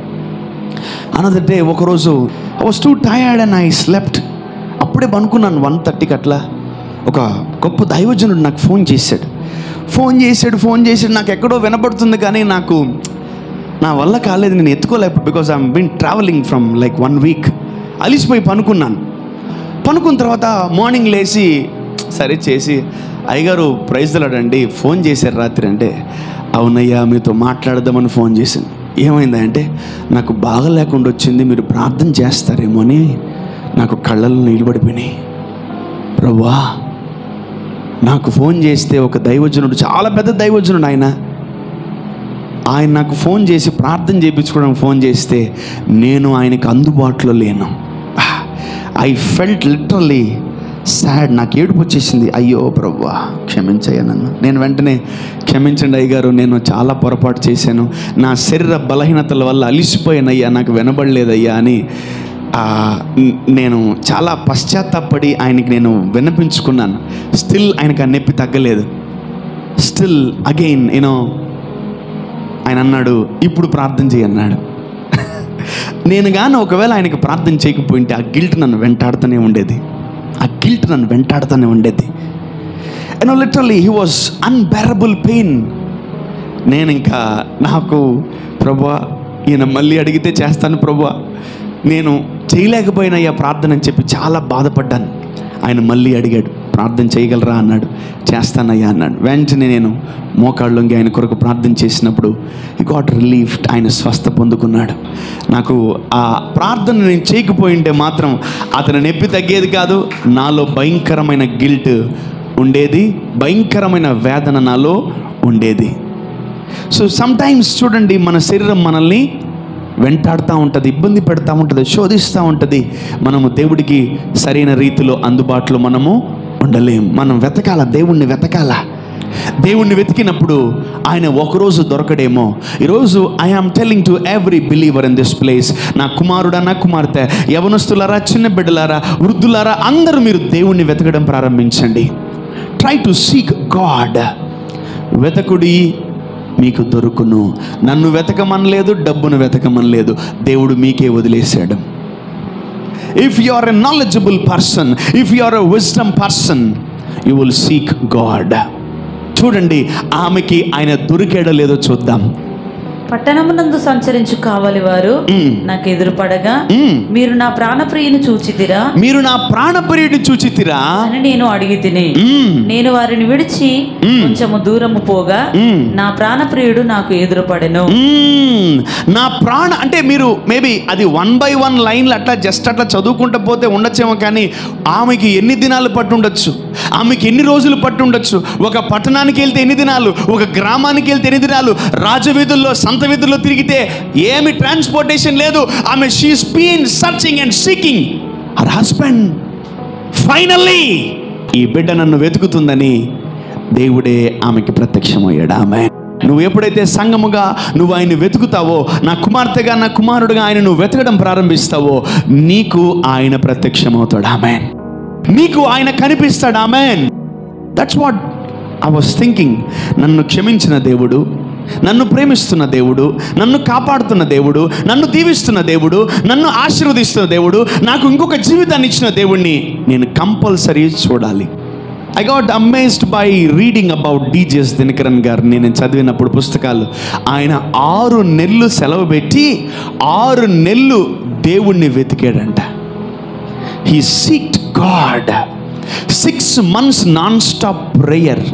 another day ఒకరోజు I was too tired and I slept అప్పుడే పనుకున్నాను వన్ థర్టీకి అట్లా ఒక గొప్ప దైవజనుడు నాకు ఫోన్ చేశాడు ఫోన్ చేశాడు ఫోన్ చేశాడు నాకు ఎక్కడో వినపడుతుంది కానీ నాకు నా వల్ల కాలేదు నేను ఎత్తుకోలేకపోతే because I'm been travelling from like one week అలిసిపోయి పనుకున్నాను పనుకున్న తర్వాత మార్నింగ్ లేచి సరే చేసి అయ్యగారు ప్రైజ్లాడండి ఫోన్ చేశారు రాత్రి అంటే అవునయ్యా మీతో మాట్లాడదామని ఫోన్ చేశాను ఏమైందంటే నాకు బాగా లేకుండా వచ్చింది మీరు ప్రార్థన చేస్తారేమో అని నాకు కళ్ళల్లో నీళ్ళు పడిపోయినాయి ప్రభా నాకు ఫోన్ చేస్తే ఒక దైవజనుడు చాలా పెద్ద దైవజనుడు ఆయన ఆయన నాకు ఫోన్ చేసి ప్రార్థన చేయించుకోవడానికి ఫోన్ చేస్తే నేను ఆయనకు అందుబాటులో లేను ఐ ఫెల్ట్ లిటరల్లీ సాడ్ నాకు ఏడుపు వచ్చేసింది అయ్యో ప్రవ్వా క్షమించయ్యా నన్ను నేను వెంటనే క్షమించండి అయ్యగారు నేను చాలా పొరపాటు చేశాను నా శరీర బలహీనతల వల్ల అలిసిపోయానయ్యా నాకు వినబడలేదయ్యా అని ఆ, న- నేను చాలా పశ్చాత్తాపడి ఆయనకి నేను విన్నపించుకున్నాను స్టిల్ ఆయనకు ఆ నొప్పి తగ్గలేదు స్టిల్ అగైన్ యూనో ఆయన అన్నాడు ఇప్పుడు ప్రార్థన చేయి అన్నాడు నేను కానీ ఒకవేళ ఆయనకి ప్రార్థన చేయకపోయింటే ఆ గిల్ట్ నన్ను వెంటాడుతూనే ఉండేది ఆ గిల్ట్ నన్ను వెంటాడుతూనే ఉండేది you know literally he was unbearable pain నేను ఇంకా నాకు ప్రభా ఈయన మళ్ళీ అడిగితే చేస్తాను ప్రభా నేను చేయలేకపోయినయ్యా ప్రార్థన అని చెప్పి చాలా బాధపడ్డాను ఆయన మళ్ళీ అడిగాడు ప్రార్థన చేయగలరా అన్నాడు చేస్తానయ్యా అన్నాడు వెంటనే నేను మోకాళ్ళొంగి ఆయన కొరకు ప్రార్థన చేసినప్పుడు ఈ గాట్ రిలీఫ్ ఆయన స్వస్థ పొందుకున్నాడు నాకు ఆ ప్రార్థన నేను చేయకపోయింటే మాత్రం అతని నొప్పి తగ్గేది కాదు నాలో భయంకరమైన గిల్ట్ ఉండేది భయంకరమైన వేదన నాలో ఉండేది సో సమ్టైమ్స్ చూడండి మన శరీరం మనల్ని వెంటాడుతూ ఉంటుంది ఇబ్బంది పెడతా ఉంటుంది శోధిస్తూ ఉంటుంది మనము దేవుడికి సరైన రీతిలో అందుబాటులో మనము ఉండలేం మనం వెతకాల దేవుణ్ణి వెతకాల దేవుణ్ణి వెతికినప్పుడు ఆయన ఒకరోజు దొరకడేమో ఈరోజు I am telling to every believer in this place నా కుమారుడా నా కుమార్తె యవనస్తులారా చిన్న బిడ్డలారా వృద్ధులారా అందరూ మీరు దేవుణ్ణి వెతకడం ప్రారంభించండి ట్రై టు సీక్ గాడ్ వెతకుడి మీకు దొరుకును నన్ను వెతకమనలేదు డబ్బును వెతకమనలేదు దేవుడు మీకే వదిలేశాడు if you are a knowledgeable person if you are a wisdom person you will seek God చూడండి ఆమెకి ఆయన దొరికాడో లేదో చూద్దాం పట్టణమునందు సంచరించు కావాలి వారు మ్మ్. నాకు ఎదురుపడగా మ్మ్. మీరు నా ప్రాణప్రియుని చూచితిరా మీరు నా ప్రాణప్రియుడిని చూచితిరా అని నేను అడిగి తిని మ్మ్. నేను వారిని విడిచి మ్మ్. కొంచెము దూరము పోగా మ్మ్. నా ప్రాణప్రియుడు నాకు ఎదురుపడెను మ్మ్. నా ప్రాణ అంటే మీరు మేబీ అది వన్ బై వన్ లైన్లు అట్లా జస్ట్ అట్లా చదువుకుంటూ పోతే ఉండొచ్చేమో కానీ ఆమెకి ఎన్ని దినాలు పట్టుండొచ్చు ఆమెకి ఎన్ని రోజులు పట్టుండొచ్చు ఒక పట్టణానికి వెళ్తే ఎన్ని దినాలు ఒక గ్రామానికి వెళ్తే ఎన్ని దినాలు రాజవీధుల్లో సంత వీధుల్లో తిరిగితే ఏమి ట్రాన్స్పోర్టేషన్ లేదు ఆమె she's been searching and seeking her husband finally ఈ బిడ్డ నన్ను వెతుకుతుందని దేవుడే ఆమెకి ప్రత్యక్షమయ్యాడు ఆమె నువ్వు ఎప్పుడైతే సంగముగా నువ్వు ఆయన వెతుకుతావో నా కుమార్తెగా నా కుమారుడుగా ఆయన నువ్వు వెతకడం ప్రారంభిస్తావో నీకు ఆయన ప్రత్యక్షమవుతాడు ఆమె నీకు ఆయన కనిపిస్తాడు ఆమె that's what I was thinking నన్ను క్షమించిన దేవుడు నన్ను ప్రేమిస్తున్న దేవుడు నన్ను కాపాడుతున్న దేవుడు నన్ను దీవిస్తున్న దేవుడు నన్ను ఆశీర్వదిస్తున్న దేవుడు నాకు ఇంకొక జీవితాన్ని ఇచ్చిన దేవుణ్ణి నేను కంపల్సరీ చూడాలి I got amazed by reading about DGS Dinakaran garu నేను చదివినప్పుడు పుస్తకాలు ఆయన ఆరు నెలలు సెలవు పెట్టి ఆరు నెలలు దేవుణ్ణి వెతికాడంట he seeked God six months non stop prayer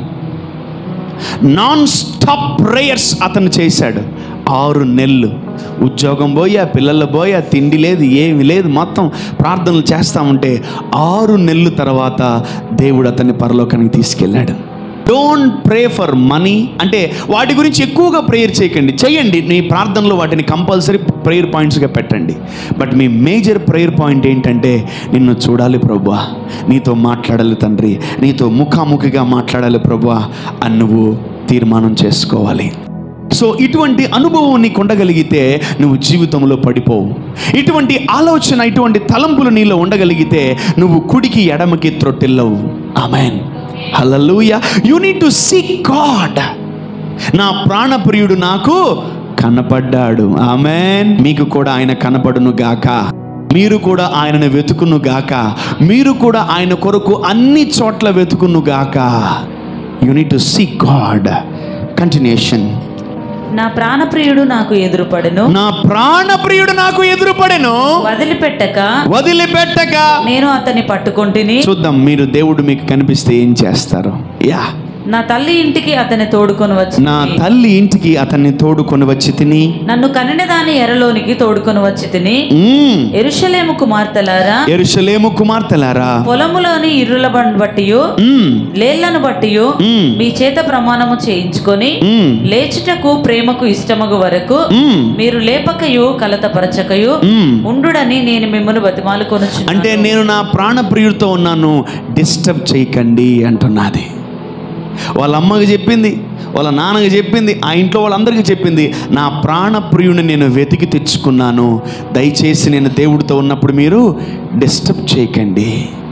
non stop prayers అతను చేశాడు ఆరు నెలలు ఉద్యోగం పోయా పిల్లలు పోయా తిండి లేదు ఏమి లేదు మొత్తం ప్రార్థనలు చేస్తా ఉంటే ఆరు నెలల తర్వాత దేవుడు అతన్ని పరలోకానికి తీసుకెళ్ళాడు డోంట్ ప్రే ఫర్ మనీ అంటే వాటి గురించి ఎక్కువగా ప్రేయర్ చేయకండి చేయండి మీ ప్రార్థనలో వాటిని కంపల్సరీ ప్రేయర్ పాయింట్స్గా పెట్టండి బట్ మీ మేజర్ ప్రేయర్ పాయింట్ ఏంటంటే నిన్ను చూడాలి ప్రభా నీతో మాట్లాడాలి తండ్రి నీతో ముఖాముఖిగా మాట్లాడాలి ప్రభా అని నువ్వు తీర్మానం చేసుకోవాలి సో ఇటువంటి అనుభవం నీకు ఉండగలిగితే నువ్వు జీవితంలో పడిపోవు ఇటువంటి ఆలోచన ఇటువంటి తలంపులు నీలో ఉండగలిగితే నువ్వు కుడికి ఎడమకి త్రొట్టిల్లవు amen hallelujah you need to seek God నా ప్రాణప్రియుడు నాకు కనపడ్డాడు ఆమెన్ మీకు కూడా ఆయన కనపడును గాక మీరు కూడా ఆయనను వెతుకును గాక మీరు కూడా ఆయన కొరకు అన్ని చోట్ల వెతుకును గాక you need to seek God continuation నా ప్రాణప్రియుడు నాకు ఎదురుపడెను నా ప్రాణప్రియుడు నాకు ఎదురుపడెను వదిలిపెట్టక వదిలిపెట్టక నేను అతన్ని పట్టుకొంటిని చూద్దాం మీరు దేవుడు మీకు కనిపిస్తే ఏం చేస్తారు యా నా తల్లి ఇంటికి అతన్ని తోడుకొని వచ్చి నా తల్లి ఇంటికి అతన్ని తోడుకొని వచ్చి తిని నన్ను కనిన దాని ఎరలోనికి తోడుకొని వచ్చి తిని మ్మ్. ఎరుషలేము కుమార్తెలారా ఎరుషలేము కుమార్తెలారా పొలములోని ఇర్రుల బట్టి మ్మ్. లేళ్లను బట్టి మ్మ్. మీ చేత ప్రమాణము చేయించుకొని మ్మ్. లేచుటకు ప్రేమకు ఇష్టమగు వరకు మ్మ్. మీరు లేపకయు కలతపరచకయు మ్మ్. ఉండుడని నేను మిమ్మల్ని బతిమాలు కొనుచు అంటే నేను నా ప్రాణప్రియుడితో ఉన్నాను డిస్టర్బ్ చేయకండి అంటున్నది వాళ్ళ అమ్మకి చెప్పింది వాళ్ళ నాన్నకి చెప్పింది ఆ ఇంట్లో వాళ్ళందరికీ చెప్పింది నా ప్రాణప్రియుని నేను వెతికి తెచ్చుకున్నాను దయచేసి నేను దేవుడితో ఉన్నప్పుడు మీరు డిస్టర్బ్ చేయకండి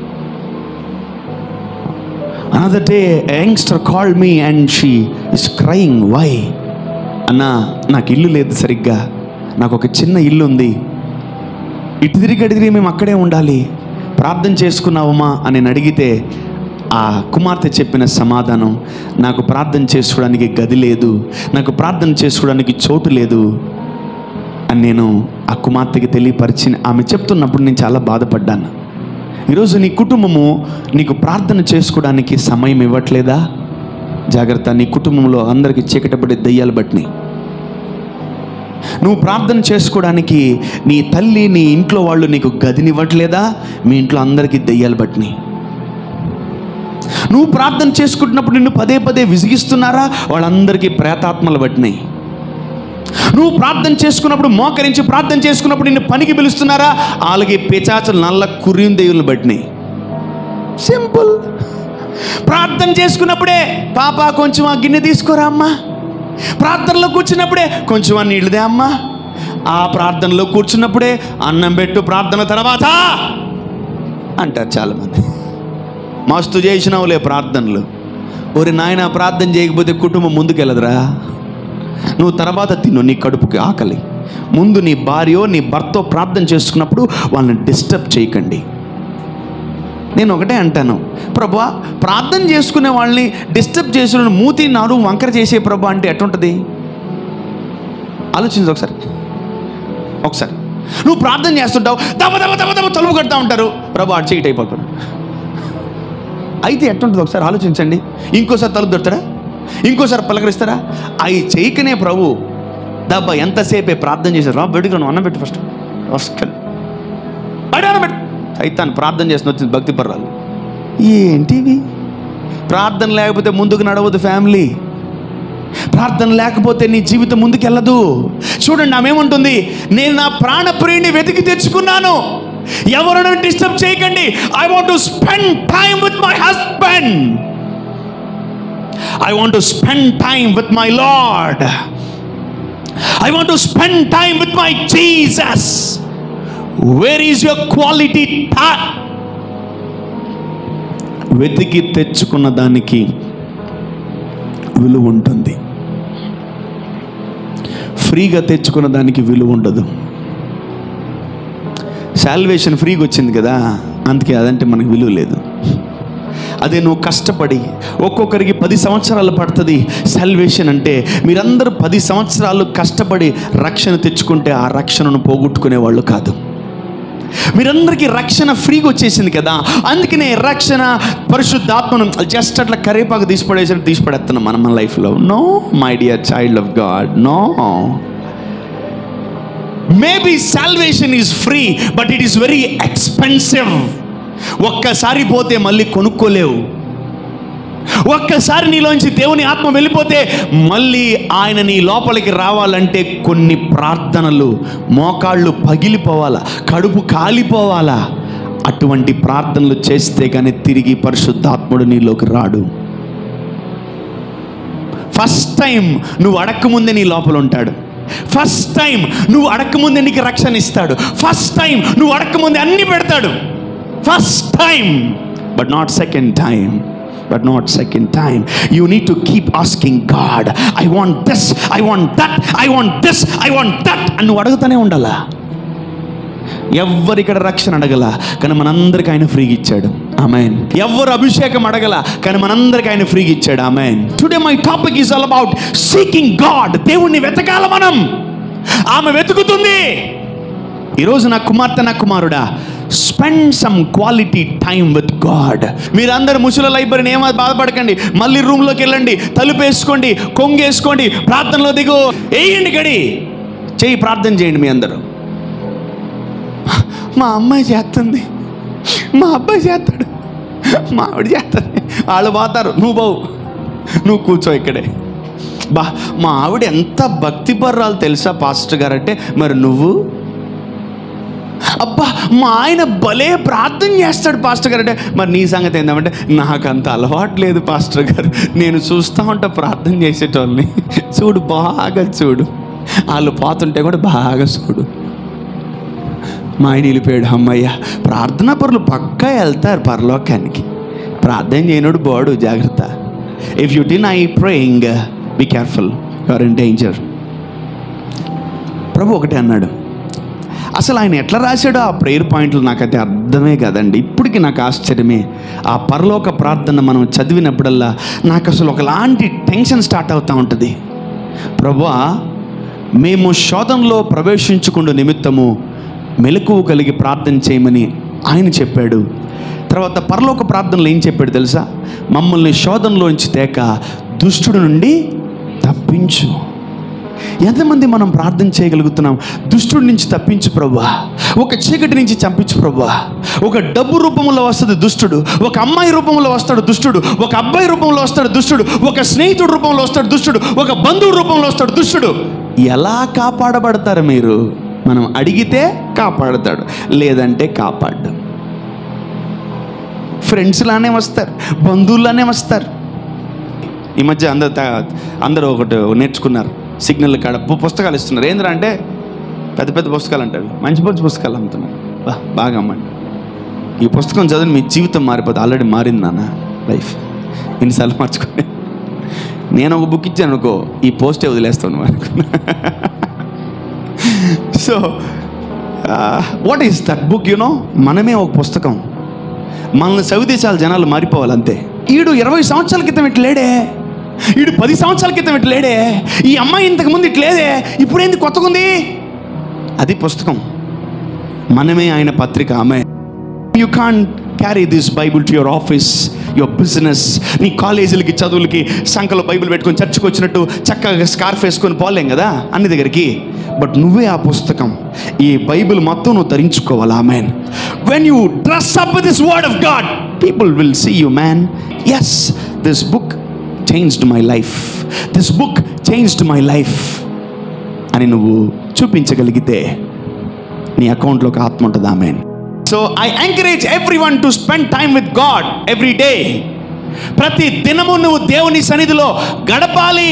another day youngster call me and she is crying why అన్నా నాకు ఇల్లు లేదు సరిగ్గా నాకు ఒక చిన్న ఇల్లు ఉంది ఇటు తిరిగి అటు తిరిగి మేము అక్కడే ఉండాలి ప్రార్థన చేసుకున్నావమ్మా అని నేను అడిగితే ఆ కుమార్తె చెప్పిన సమాధానం నాకు ప్రార్థన చేసుకోవడానికి గది లేదు నాకు ప్రార్థన చేసుకోవడానికి చోటు లేదు అని నేను ఆ కుమార్తెకి తెలియపరిచి ఆమె చెప్తున్నప్పుడు నేను చాలా బాధపడ్డాను ఈరోజు నీ కుటుంబము నీకు ప్రార్థన చేసుకోవడానికి సమయం ఇవ్వట్లేదా జాగ్రత్త నీ కుటుంబంలో అందరికీ చీకటపడే దయ్యాలు బట్టినాయి నువ్వు ప్రార్థన చేసుకోవడానికి నీ తల్లి నీ ఇంట్లో వాళ్ళు నీకు గదినివ్వట్లేదా మీ ఇంట్లో అందరికీ దెయ్యాలు పట్టినాయి నువ్వు ప్రార్థన చేసుకుంటున్నప్పుడు నిన్ను పదే పదే విసిగిస్తున్నారా వాళ్ళందరికీ ప్రేతాత్మలు పట్టినాయి నువ్వు ప్రార్థన చేసుకున్నప్పుడు మోకరించి ప్రార్థన చేసుకున్నప్పుడు నిన్ను పనికి పిలుస్తున్నారా వాళ్ళకి పిచాచులు నల్ల కుర్రీం దేవుళ్ళు పట్టినాయి సింపుల్ ప్రార్థన చేసుకున్నప్పుడే పాప కొంచెం ఆ గిన్నె తీసుకోరా అమ్మా ప్రార్థనలో కూర్చున్నప్పుడే కొంచెం ఆ నీళ్ళదే అమ్మా ఆ ప్రార్థనలో కూర్చున్నప్పుడే అన్నం పెట్టు ప్రార్థన తర్వాత అంటారు చాలామంది మస్తు చేసినావులే ప్రార్థనలు ఒరి నాయన ప్రార్థన చేయకపోతే కుటుంబం ముందుకెళ్ళదురా నువ్వు తర్వాత తిను నీ కడుపుకి ఆకలి ముందు నీ భార్యో నీ భర్తో ప్రార్థన చేసుకున్నప్పుడు వాళ్ళని డిస్టర్బ్ చేయకండి నేను ఒకటే అంటాను ప్రభా ప్రార్థన చేసుకునే వాళ్ళని డిస్టర్బ్ చేసిన మూతి నాడు వంకర చేసే ప్రభా అంటే ఎట్టుంటుంది ఆలోచించు ఒకసారి ఒకసారి నువ్వు ప్రార్థన చేస్తుంటావు దమ దమ దమ దమ తలుపు కడతా ఉంటారు ప్రభా అటు చీకటి అయిపోతాడు అయితే ఎట్టుంటుంది ఒకసారి ఆలోచించండి ఇంకోసారి తలుపు దొరుకుతారా ఇంకోసారి పలకరిస్తారా అవి చేయకనే ప్రభు దబ్బా ఎంతసేపే ప్రార్థన చేశారు రా బయటకు రా, నువ్వు అన్నం పెట్టు ఫస్ట్ వస్తాను బయట అన్నం పెట్టు అయితాను ప్రార్థన చేసిన వచ్చింది భక్తి పర్రాలు ఏంటివి ప్రార్థన లేకపోతే ముందుకు నడవదు ఫ్యామిలీ ప్రార్థన లేకపోతే నీ జీవితం ముందుకెళ్ళదు చూడండి ఆమెమంటుంది నేను నా ప్రాణప్రియుని వెతికి తెచ్చుకున్నాను ఎవరైనా డిస్టర్బ్ చేయకండి I want to spend time with my husband I want to spend time with my lord I want to spend time with my Jesus where is your quality వెతికి తెచ్చుకున్న దానికి విలువ ఉంటుంది ఫ్రీగా తెచ్చుకున్న దానికి విలువ ఉండదు శాల్వేషన్ ఫ్రీగా వచ్చింది కదా అందుకే అదంటే మనకు విలువ లేదు అదే నువ్వు కష్టపడి ఒక్కొక్కరికి పది సంవత్సరాలు పడుతుంది సాల్వేషన్ అంటే మీరందరూ పది సంవత్సరాలు కష్టపడి రక్షణ తెచ్చుకుంటే ఆ రక్షణను పోగొట్టుకునే వాళ్ళు కాదు మీరందరికీ రక్షణ ఫ్రీగా వచ్చేసింది కదా అందుకనే రక్షణ పరిశుద్ధాత్మను జస్ట్ అట్లా కరేపాకు తీసిపడేసి తీసిపడేస్తున్నాం మనం మన లైఫ్లో no my dear child of God no maybe salvation is free but it is very expensive ఒక్కసారి పోతే మళ్ళీ కొనుక్కోలేవు ఒక్కసారి నీలోంచి దేవుని ఆత్మ వెళ్ళిపోతే మళ్ళీ ఆయన నీ లోపలికి రావాలంటే కొన్ని ప్రార్థనలు మోకాళ్ళు పగిలిపోవాలా కడుపు కాలిపోవాలా అటువంటి ప్రార్థనలు చేస్తే కానీ తిరిగి పరిశుద్ధాత్ముడు నీలోకి రాడు ఫస్ట్ టైం నువ్వు అడక్కముందే నీ లోపల ఉంటాడు ఫస్ట్ టైం నువ్వు అడక్కముందే నీకు రక్షణ ఇస్తాడు ఫస్ట్ టైం నువ్వు అడక్కముందే అన్ని పెడతాడు first time but not second time but not second time you need to keep asking God I want this I want that I want this I want that అని నువ్వు అడుగుతూనే ఉండాలా ఎవ్వరు ఇక్కడ రక్షణ అడగల కానీ మనందరికి ఆయన ఫ్రీగా ఇచ్చాడు ఆమెన్ ఎవ్వరు అభిషేకం అడగల కానీ మనందరికి ఆయన ఫ్రీగా ఇచ్చాడు amen today my topic is all about seeking God దేవుణ్ణి వెతకాల మనం ఆమె వెతుకుతుంది ఈరోజు నా కుమార్తె నా కుమారుడా spend some quality time with God మీరందరూ ముసలి లైబ్రరీని ఏమో బాధపడకండి మళ్ళీ రూమ్లోకి వెళ్ళండి తలుపు వేసుకోండి కొంగేసుకోండి ప్రార్థనలో దిగు వేయండి గడి చేయి ప్రార్థన చేయండి మీ అందరూ మా అమ్మాయి చేస్తుంది మా అబ్బాయి చేస్తాడు మా ఆవిడ చేస్తుంది వాళ్ళు పోతారు నువ్వు బావు నువ్వు కూర్చో ఇక్కడే బా మా ఆవిడ ఎంత భక్తిపర్రాలు తెలుసా పాస్టర్ గారు అంటే మరి నువ్వు అబ్బా మా ఆయన భలే ప్రార్థన చేస్తాడు పాస్టర్ గారు అంటే మరి నీ సంగతి ఏంటంటే నాకు అంత అలవాటు లేదు పాస్టర్ గారు నేను చూస్తూ ఉంటా ప్రార్థన చేసేటోళ్ళని చూడు బాగా చూడు వాళ్ళు పోతుంటే కూడా బాగా చూడు మా ఆయన వెళ్ళిపోయాడు అమ్మయ్య ప్రార్థనా పరులు పక్కా వెళ్తారు పరలోకానికి ప్రార్థన చేయనోడు బోడు జాగ్రత్త if you didn't I praying be careful your in danger ప్రభు ఒకటే అన్నాడు అసలు ఆయన ఎట్లా రాశాడో ఆ ప్రేయర్ పాయింట్లు నాకైతే అర్థమే కాదండి ఇప్పటికీ నాకు ఆశ్చర్యమే ఆ పరలోక ప్రార్థన మనం చదివినప్పుడల్లా నాకు అసలు ఒకలాంటి టెన్షన్ స్టార్ట్ అవుతూ ఉంటుంది ప్రభా మేము శోధనలో ప్రవేశించుకుండు నిమిత్తము మెలకువ కలిగి ప్రార్థన చేయమని ఆయన చెప్పాడు తర్వాత పరలోక ప్రార్థనలు ఏం చెప్పాడు తెలుసా మమ్మల్ని శోధనలోంచి తేక దుష్టుడు నుండి తప్పించు ఎంతమంది మనం ప్రార్థన చేయగలుగుతున్నాం దుష్టుడి నుంచి తప్పించు ప్రభా ఒక చీకటి నుంచి చంపించు ప్రభా ఒక డబ్బు రూపంలో వస్తుంది దుష్టుడు ఒక అమ్మాయి రూపంలో వస్తాడు దుష్టుడు ఒక అబ్బాయి రూపంలో వస్తాడు దుష్టుడు ఒక స్నేహితుడు రూపంలో వస్తాడు దుష్టుడు ఒక బంధువు రూపంలో వస్తాడు దుష్టుడు ఎలా కాపాడబడతారు మీరు మనం అడిగితే కాపాడతాడు లేదంటే కాపాడు ఫ్రెండ్స్ లానే వస్తారు బంధువులానే వస్తారు ఈ మధ్య అందరు తా- అందరూ ఒకటి నేర్చుకున్నారు సిగ్నల్ కాడ పు- పుస్తకాలు ఇస్తున్నారు ఏంద్రా అంటే పెద్ద పెద్ద పుస్తకాలు అంటే అవి మంచి మంచి పుస్తకాలు అమ్ముతున్నారు బా బాగా అమ్మండి ఈ పుస్తకం చదివి మీ జీవితం మారిపోతుంది ఆల్రెడీ మారింది నాన్న లైఫ్ ఎన్నిసార్లు మార్చుకునే నేను ఒక బుక్ ఇచ్చాను అనుకో ఈ పోస్టే వదిలేస్తాను అనుకున్నా so what is that book you know మనమే ఒక పుస్తకం మనల్ని చదివితే చాలు జనాలు మారిపోవాలి అంతే ఈడు ఇరవై సంవత్సరాల క్రితం ఇట్లా లేడే ఈడు పది సంవత్సరాల క్రితం ఇట్లా లేడే ఈ అమ్మాయి ఇంతకు ముందు ఇట్లా లేదే ఇప్పుడేంది కొత్తగా ఉంది అది పుస్తకం మనమే ఆయన పత్రిక ఆమె you can carry this Bible to your office your business నీ కాలేజీలకి చదువులకి సంఖలో బైబిల్ పెట్టుకొని చర్చకు వచ్చినట్టు చక్కగా స్కార్ఫ్ వేసుకొని పోలేం కదా అన్ని దగ్గరికి బట్ నువ్వే ఆ పుస్తకం ఈ బైబిల్ మొత్తం నువ్వు ధరించుకోవాలి ఆ man when you dress up this word of God people will see you man as this book changed my life this book changed my life అని నువ్వు చూపించగలిగితే నీ అకౌంట్లో ఒక ఆత్మ ఉంటుంది ఆమె so I encourage everyone to spend time with God every day ప్రతి దినము నువ్వు దేవుని సన్నిధిలో గడపాలి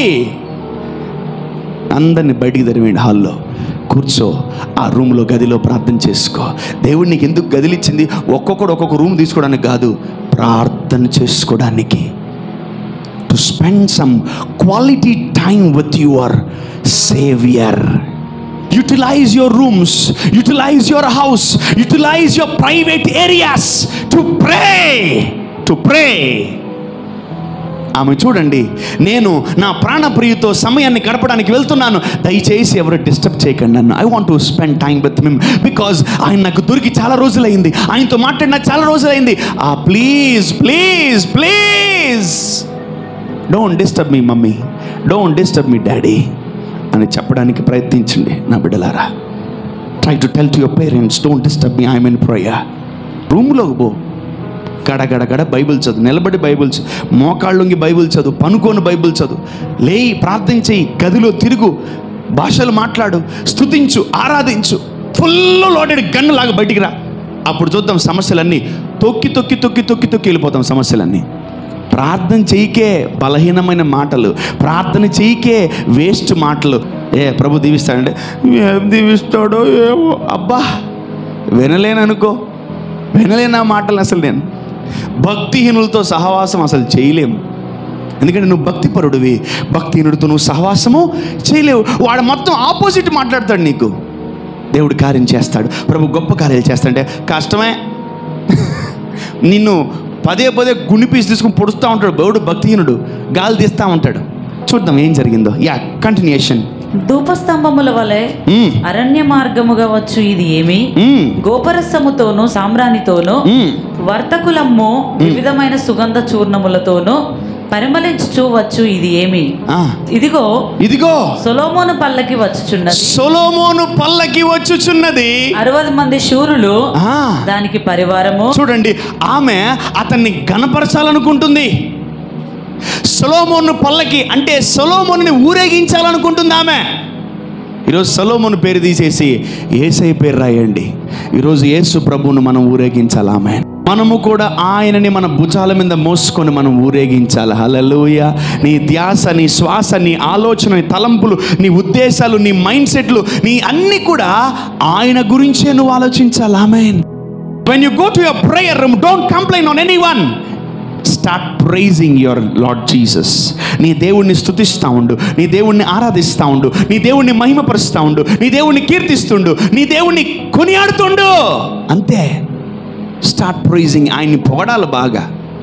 అందరిని బయటికి తరివేయండి హాల్లో కూర్చో ఆ రూమ్లో గదిలో ప్రార్థన చేసుకో దేవుడు నీకు ఎందుకు గదిలిచ్చింది ఒక్కొక్కడు ఒక్కొక్క రూమ్ తీసుకోవడానికి కాదు ప్రార్థన చేసుకోవడానికి to spend some quality time with your saviour utilise your rooms utilise your house utilise your private areas to pray to pray ఆమె చూడండి నేను నా ప్రాణప్రియుతో సమయాన్ని గడపడానికి వెళ్తున్నాను దయచేసి ఎవరు డిస్టర్బ్ చేయకండి నన్ను I want to spend time with him because ఆయన నాకు దొరికి చాలా రోజులైంది ఆయనతో మాట్లాడిన చాలా రోజులైంది ఆ please please please don't disturb me mummy don't disturb me daddy అని చెప్పడానికి ప్రయత్నించండి నా బిడ్డలారా try to tell to your parents don't disturb me I mean ప్రోయా రూమ్లోకి పో గడ గడ గడ బైబిల్ చదువు నిలబడి బైబిల్ చదువు మోకాళ్ళొంగి బైబిల్ చదువు పనుకోని బైబిల్ చదువు లేయి ప్రార్థన చెయ్యి గదిలో తిరుగు భాషలు మాట్లాడు స్తుతించు ఆరాధించు ఫుల్ లోడెడ్ గన్ లాగా బయటికి రా అప్పుడు చూద్దాం సమస్యలన్నీ తొక్కి తొక్కి తొక్కి తొక్కి తొక్కి వెళ్ళిపోతాం సమస్యలన్నీ ప్రార్థన చేయకే బలహీనమైన మాటలు ప్రార్థన చేయకే వేస్ట్ మాటలు ఏ ప్రభు దీవిస్తాడంటే ఏం దీవిస్తాడో ఏమో అబ్బా వినలేననుకో వినలేనా మాటలు అసలు నేను భక్తిహీనులతో సహవాసం అసలు చేయలేము ఎందుకంటే నువ్వు భక్తిపరుడివి భక్తిహీనుడితో నువ్వు సహవాసము చేయలేవు వాడు మొత్తం ఆపోజిట్ మాట్లాడతాడు నీకు దేవుడు కార్యం చేస్తాడు ప్రభు గొప్ప కార్యాలు చేస్తాడంటే కష్టమే నిన్ను పదే పదే గుండి పీసి తీసుకుని పొడుస్తూ ఉంటాడు దేవుడు భక్తిహీనుడు గాలి తీస్తూ ఉంటాడు చూద్దాం ఏం జరిగిందో యా కంటిన్యూషన్ ధూపస్తంభముల వలె అరణ్య మార్గముగా వచ్చు ఇది ఏమి గోపరసముతోను సామ్రాణితోను వర్తకులమ్ము వివిధమైన సుగంధ చూర్ణములతోను పరిమళించుచు వచ్చు ఇది ఏమి ఇదిగో ఇదిగో సొలోమోను పల్లకి వచ్చుచున్నది సొలోమోను పల్లకి వచ్చుచున్నది అరవది మంది శూరులు ఆ. దానికి పరివారము చూడండి ఆమె అతన్ని గణపరచాలనుకుంటుంది సొలోమోను పల్లకి అంటే సొలోమోనుని ఊరేగించాలనుకుంటుంది ఆమె ఈరోజు సొలోమోను పేరు తీసేసి ఏసై పేరు రాయండి ఈరోజు యేసు ప్రభువును మనం ఊరేగించాలి ఆమె మనము కూడా ఆయనని మన భుజాల మీద మోసుకొని మనం ఊరేగించాలి హలలుయ నీ ధ్యాస నీ శ్వాస నీ ఆలోచన నీ తలంపులు నీ ఉద్దేశాలు నీ మైండ్ సెట్లు నీ అన్నీ కూడా ఆయన గురించే నువ్వు ఆలోచించాలి ఆమె When you go to your prayer room, don't complain on anyone. Start praising your lord Jesus నీ దేవుణ్ణి స్తుతిస్తూ ఉండు నీ దేవుణ్ణి ఆరాధిస్తూ ఉండు నీ దేవుణ్ణి మహిమపరుస్తూ ఉండు నీ దేవుణ్ణి కీర్తిస్తుండు నీ దేవుణ్ణి కొనియాడుతుండు అంతే స్టార్ట్ ప్రైజింగ్ ఆయన్ని పొగడాలి బాగా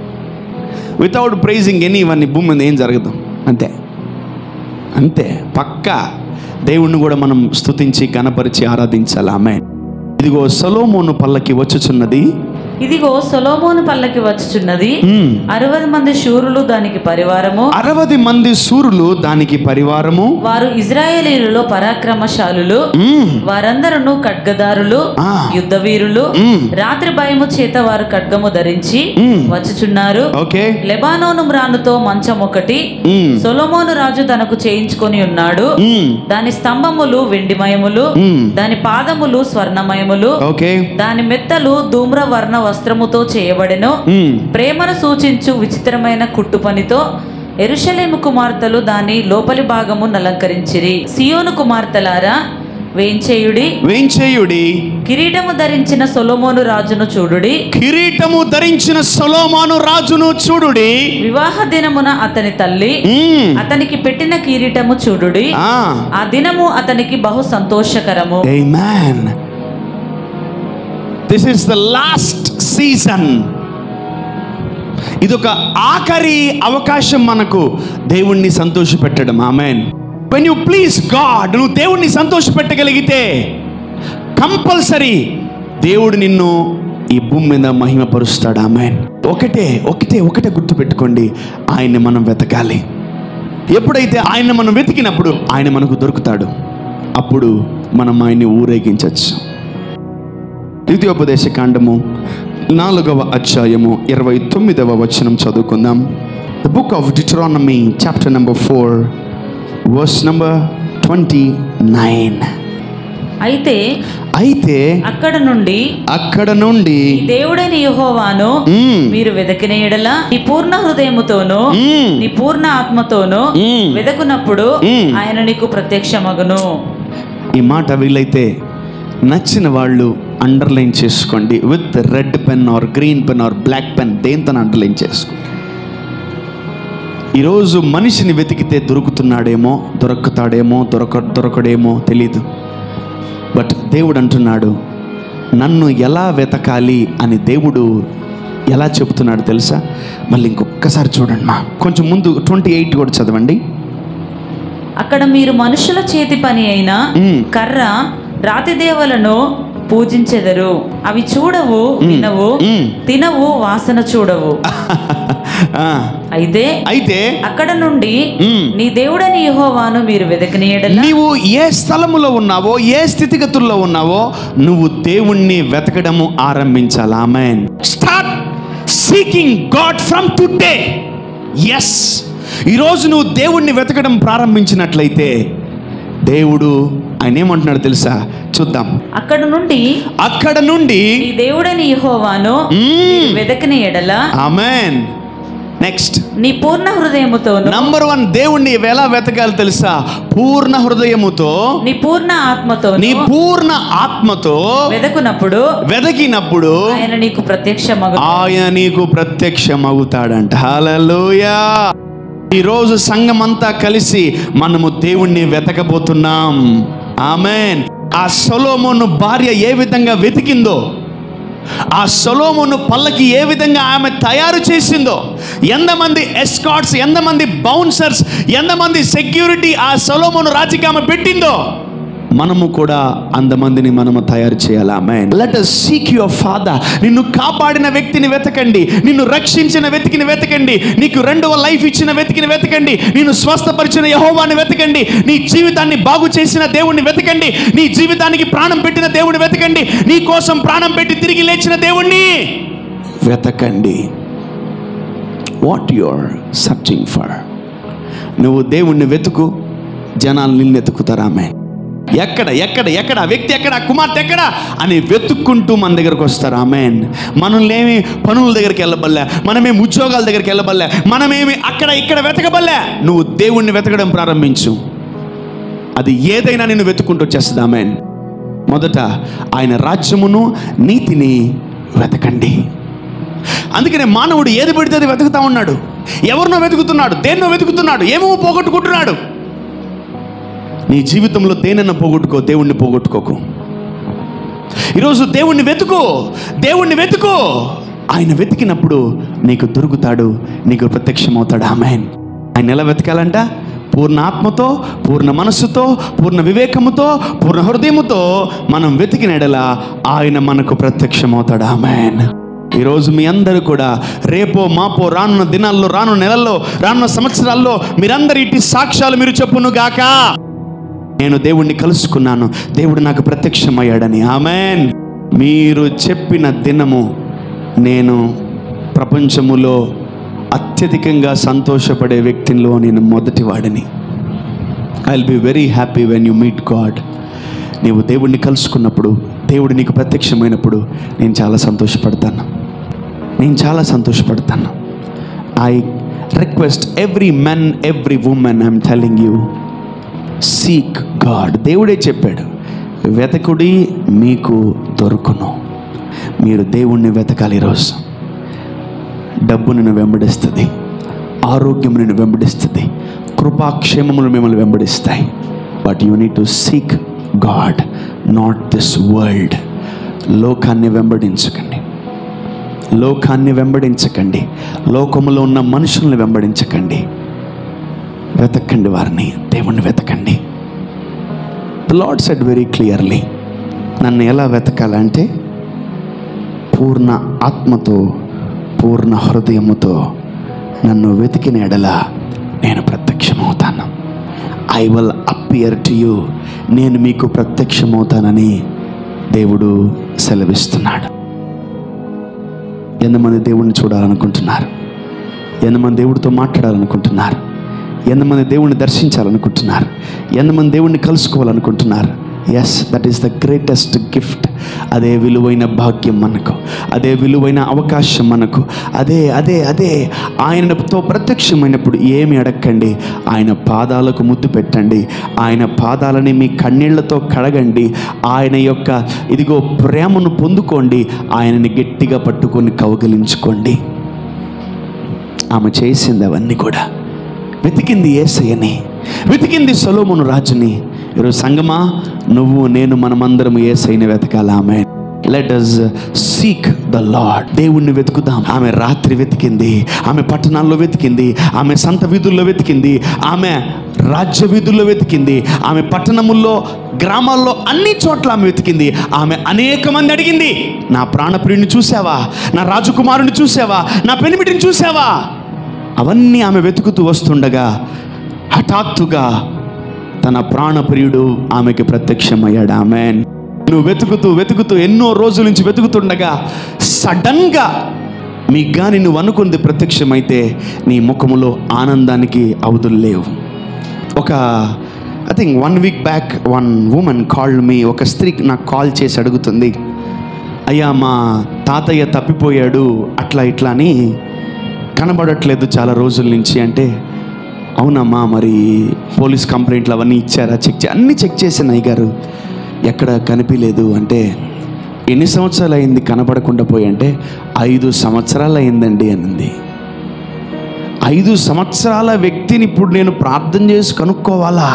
వితౌట్ ప్రైజింగ్ ఎనీ ఇవన్నీ భూమి మీద ఏం జరగదు అంతే అంతే పక్కా దేవుణ్ణి కూడా మనం స్తుతించి గణపరిచి ఆరాధించాలి ఆమె ఇదిగో సలోమోను పల్లకి వచ్చుచున్నది ఇదిగో సొలోమోను పల్లకి వచ్చుచున్నది మ్మ్. అరవై మంది శూరులు దానికి పరివారము అరవది మంది సూరులు దానికి పరివారము వారు ఇజ్రాయేలీలలో పరాక్రమశాలులు మ్మ్. వారందరూ ఖడ్గదారులు ఆ. యుద్ధ వీరులు మ్మ్. రాత్రి భయము చేత వారు ఖడ్గము ధరించి మ్మ్. వచ్చుచున్నారు ఓకే లెబానోను మ్రానుతో మంచం ఒకటి మ్మ్. సొలొమోను రాజు తనకు చేయించుకొని ఉన్నాడు మ్మ్. దాని స్తంభములు వెండిమయములు మ్మ్. దాని పాదములు స్వర్ణమయములు ఓకే దాని మెత్తలు ధూమ్రవర్ణ వస్త్రముతో చేయబడెను మ్మ్. ప్రేమను సూచించు విచిత్రమైన కుట్టు పనితో ఎరుషలేము కుమార్తెలు దాని లోపలి భాగము నలంకరించిరి సియోను కుమార్తెలారా వేంచేయుడి వేంచేయుడి కిరీటము ధరించిన సొలొమోను రాజును చూడుడి కిరీటము ధరించిన సొలోమాను రాజును చూడుడి వివాహ దినమున అతని తల్లి మ్మ్. అతనికి పెట్టిన కిరీటము చూడుడి ఆ. ఆ దినము అతనికి బహు సంతోషకరము Amen. This is the last season ఇదొక ఆఖరి అవకాశం మనకు దేవుణ్ణి సంతోషపెట్టడం amen when you please God నువ్వు దేవుణ్ణి సంతోషపెట్టగలిగితే కంపల్సరీ దేవుడు నిన్ను ఈ భూమి మీద మహిమపరుస్తాడు ఆమెన్ ఒకటే ఒకటే ఒకటే గుర్తుపెట్టుకోండి ఆయన్ని మనం వెతకాలి ఎప్పుడైతే ఆయన మనం వెతికినప్పుడు ఆయన మనకు దొరుకుతాడు అప్పుడు మనం ఆయన్ని ఊరేగించవచ్చు ద్వితీయోపదేశ కాండము నాలుగవ అధ్యాయము ఇరవై తొమ్మిదవ వచనం చదువుకుందాం the book of Deuteronomy chapter number four verse number twenty nine అయితే అయితే అక్కడ నుండి అక్కడ నుండి నీ దేవుడైన యెహోవాను మ్మ్, మీరు వెదకిన ఎడల నీ పూర్ణ హృదయముతోను మ్మ్, నీ పూర్ణ ఆత్మతోను మ్మ్. వెదకునప్పుడు మ్మ్. ఆయన నీకు ప్రత్యక్షమగును ఈ మాట వీలైతే నచ్చిన వాళ్ళు అండర్లైన్ చేసుకోండి with red pen or green pen or black pen దేంతో అండర్లైన్ చేసుకోండి ఈరోజు మనిషిని వెతికితే దొరుకుతున్నాడేమో దొరుకుతాడేమో దొరక దొరకడేమో తెలీదు బట్ దేవుడు అంటున్నాడు నన్ను ఎలా వెతకాలి అని దేవుడు ఎలా చెప్తున్నాడు తెలుసా మళ్ళీ ఇంకొకసారి చూడండి మా కొంచెం ముందు ట్వంటీ ఎయిట్ కూడా చదవండి అక్కడ మీరు మనుషుల చేతి పని అయిన మ్మ్. కర్ర రాతి దేవలను పూజించెదరు అవి చూడవు వినవు మ్మ్. తినవు వాసన చూడవు ఆ, అయితే అయితే అక్కడ నుండి మ్మ్. నీ దేవుడని యెహోవాను మీరు వెదకిన ఎడల నీవు ఏ స్థలములో ఉన్నావో ఏ స్థితిగతుల్లో ఉన్నావో నువ్వు దేవుణ్ణి వెతకడము ఆరంభించాలి amen start seeking God from today yes ఈరోజు నువ్వు దేవుణ్ణి వెతకడం ప్రారంభించినట్లయితే దేవుడు ఆయన ఏమంటున్నాడు తెలుసా చూద్దాం అక్కడ నుండి అక్కడ నుండి నీ దేవుడని యెహోవాను మ్మ్. వెదకిన ఎడల ఆమెన్ నెక్స్ట్ నీ పూర్ణ హృదయముతోను నంబర్ వన్ దేవుణ్ణి ఎలా వెతకాలి తెలుసా పూర్ణ హృదయముతో నీ పూర్ణ ఆత్మతోను నీ పూర్ణ ఆత్మతో వెదకునప్పుడు వెదకినప్పుడు ఆయన నీకు ప్రత్యక్షమగు ఆయన నీకు ప్రత్యక్షమవుతాడంట హల్లెలూయా ఈరోజు సంఘం అంతా కలిసి మనము దేవుణ్ణి వెతకబోతున్నాం ఆమెన్ ఆ సొలోమోను భార్య ఏ విధంగా వెతికిందో ఆ సొలోమోను పల్లకి ఏ విధంగా ఆమె తయారు చేసిందో ఎంతమంది ఎస్కాట్స్ ఎంతమంది బౌన్సర్స్ ఎంతమంది సెక్యూరిటీ ఆ సొలోమోను రాజుకి ఆమె పెట్టిందో మనము కూడా అంతమందిని మనము తయారు చేయాలి ఆమె let us seek your father నిన్ను కాపాడిన వ్యక్తిని వెతకండి నిన్ను రక్షించిన వెతికిని వెతకండి నీకు రెండవ లైఫ్ ఇచ్చిన వెతికిని వెతకండి నిన్ను స్వస్థపరిచిన యహోవాని వెతకండి నీ జీవితాన్ని బాగు చేసిన దేవుణ్ణి వెతకండి నీ జీవితానికి ప్రాణం పెట్టిన దేవుని వెతకండి నీ కోసం ప్రాణం పెట్టి తిరిగి లేచిన దేవుణ్ణి వెతకండి వాట్ యుర్ సర్చింగ్ ఫర్ నువ్వు దేవుణ్ణి వెతుకు జనాలు నిన్ను వెతుకుతారు ఆమె ఎక్కడ ఎక్కడ ఎక్కడ ఆ వ్యక్తి ఎక్కడ ఆ కుమార్తె ఎక్కడ అని వెతుక్కుంటూ మన దగ్గరకు వస్తారు ఆమెన్ మనల్నేమి పనుల దగ్గరికి వెళ్ళబల్లే మనమేమి ఉద్యోగాల దగ్గరికి వెళ్ళబల్లే మనమేమి అక్కడ ఇక్కడ వెతకబల్లే నువ్వు దేవుణ్ణి వెతకడం ప్రారంభించు అది ఏదైనా నిన్ను వెతుక్కుంటూ వచ్చేస్తుంది ఆమెన్ మొదట ఆయన రాజ్యమును నీతిని వెతకండి అందుకనే మానవుడు ఏది పెడితే అది వెతుకుతా ఉన్నాడు ఎవరినో వెతుకుతున్నాడు దేన్నో వెతుకుతున్నాడు ఏమో పోగొట్టుకుంటున్నాడు నీ జీవితంలో దేనన్నా పోగొట్టుకో దేవుణ్ణి పోగొట్టుకోకు ఈరోజు దేవుణ్ణి వెతుకో దేవుణ్ణి వెతుకో ఆయన వెతికినప్పుడు నీకు దొరుకుతాడు నీకు ప్రత్యక్షమవుతాడు ఆమెన్ ఆయన ఎలా వెతకాలంట పూర్ణ ఆత్మతో పూర్ణ మనస్సుతో పూర్ణ వివేకముతో పూర్ణ హృదయముతో మనం వెతికిన ఎడల ఆయన మనకు ప్రత్యక్షమవుతాడు ఆమెన్ ఈరోజు మీ అందరూ కూడా రేపో మాపో రానున్న దినాల్లో రానున్న నెలల్లో రానున్న సంవత్సరాల్లో మీరందరి ఇట్టి సాక్ష్యాలు మీరు చెప్పును గాక నేను దేవుణ్ణి కలుసుకున్నాను దేవుడు నాకు ప్రత్యక్షమయ్యాడని ఆమెన్ మీరు చెప్పిన దినము నేను ప్రపంచములో అత్యధికంగా సంతోషపడే వ్యక్తిలో నేను మొదటివాడిని I will be very happy when you meet God నీవు దేవుడిని కలుసుకున్నప్పుడు దేవుడు నీకు ప్రత్యక్షమైనప్పుడు నేను చాలా సంతోషపడతాను నేను చాలా సంతోషపడతాను I request every men every women I'm telling you seek God దేవుడే చెప్పాడు వెతకుడి మీకు దొరుకును మీరు దేవుణ్ణి వెతకాలి ఈరోజు డబ్బు నిన్ను వెంబడిస్తుంది ఆరోగ్యం నిన్ను వెంబడిస్తుంది కృపాక్షేమములు మిమ్మల్ని వెంబడిస్తాయి but you need to seek God not this world లోకాన్ని వెంబడించకండి లోకాన్ని వెంబడించకండి లోకములో ఉన్న మనుషుల్ని వెంబడించకండి వెతకండి వారిని దేవుణ్ణి వెతకండి the lord said very clearly నన్ను ఎలా వెతకాలంటే పూర్ణ ఆత్మతో పూర్ణ హృదయముతో నన్ను వెతికిన ఎడల నేను ప్రత్యక్షమవుతాను I will appear to you నేను మీకు ప్రత్యక్షమవుతానని దేవుడు సెలవిస్తున్నాడు ఎంతమంది దేవుణ్ణి చూడాలనుకుంటున్నారు ఎంతమంది దేవుడితో మాట్లాడాలనుకుంటున్నారు ఎంతమంది దేవుణ్ణి దర్శించాలనుకుంటున్నారు ఎంతమంది దేవుణ్ణి కలుసుకోవాలనుకుంటున్నారు yes that is the greatest gift అదే విలువైన భాగ్యం మనకు అదే విలువైన అవకాశం మనకు అదే అదే అదే ఆయనతో ప్రత్యక్షమైనప్పుడు ఏమి అడగండి ఆయన పాదాలకు ముద్దు పెట్టండి ఆయన పాదాలని మీ కన్నీళ్లతో కడగండి ఆయన యొక్క ఇదిగో ప్రేమను పొందుకోండి ఆయనని గట్టిగా పట్టుకొని కౌగిలించుకోండి ఆమె చేసింది అవన్నీ కూడా వెతికింది ఏసయ్యని వెతికింది సొలోమును రాజుని ఈరోజు సంగమా నువ్వు నేను మనమందరం ఏసైని వెతకాలి ఆమె let us seek the lord దేవుణ్ణి వెతుకుదాం ఆమె రాత్రి వెతికింది ఆమె పట్టణాల్లో వెతికింది ఆమె సంత వీధుల్లో వెతికింది ఆమె రాజ్య వీధుల్లో వెతికింది ఆమె పట్టణముల్లో గ్రామాల్లో అన్ని చోట్ల ఆమె వెతికింది ఆమె అనేక మంది అడిగింది నా ప్రాణప్రియుని చూసావా నా రాజకుమారుని చూసావా నా పెనిమిటిని చూసావా అవన్నీ ఆమె వెతుకుతూ వస్తుండగా హఠాత్తుగా తన ప్రాణప్రియుడు ఆమెకి ప్రత్యక్షమయ్యాడు ఆమె నువ్వు వెతుకుతూ వెతుకుతూ ఎన్నో రోజుల నుంచి వెతుకుతుండగా సడన్గా మీకు కానీ నువ్వు అనుకుంది ప్రత్యక్షమైతే నీ ముఖములో ఆనందానికి అవధులు లేవు ఒక I think one week back one women called me ఒక స్త్రీ నాకు కాల్ చేసి అడుగుతుంది అయ్యా మా తాతయ్య తప్పిపోయాడు అట్లా ఇట్లా అని కనబడట్లేదు చాలా రోజుల నుంచి అంటే అవునమ్మా మరి పోలీస్ కంప్లైంట్లు అవన్నీ ఇచ్చారా చెక్ చే అన్నీ చెక్ చేశాను అయ్య గారు ఎక్కడ కనిపించలేదు అంటే ఎన్ని సంవత్సరాలు అయింది కనపడకుండా పోయి అంటే ఐదు సంవత్సరాలు అయిందండి అనింది ఐదు సంవత్సరాల వ్యక్తిని ఇప్పుడు నేను ప్రార్థన చేసి కనుక్కోవాలా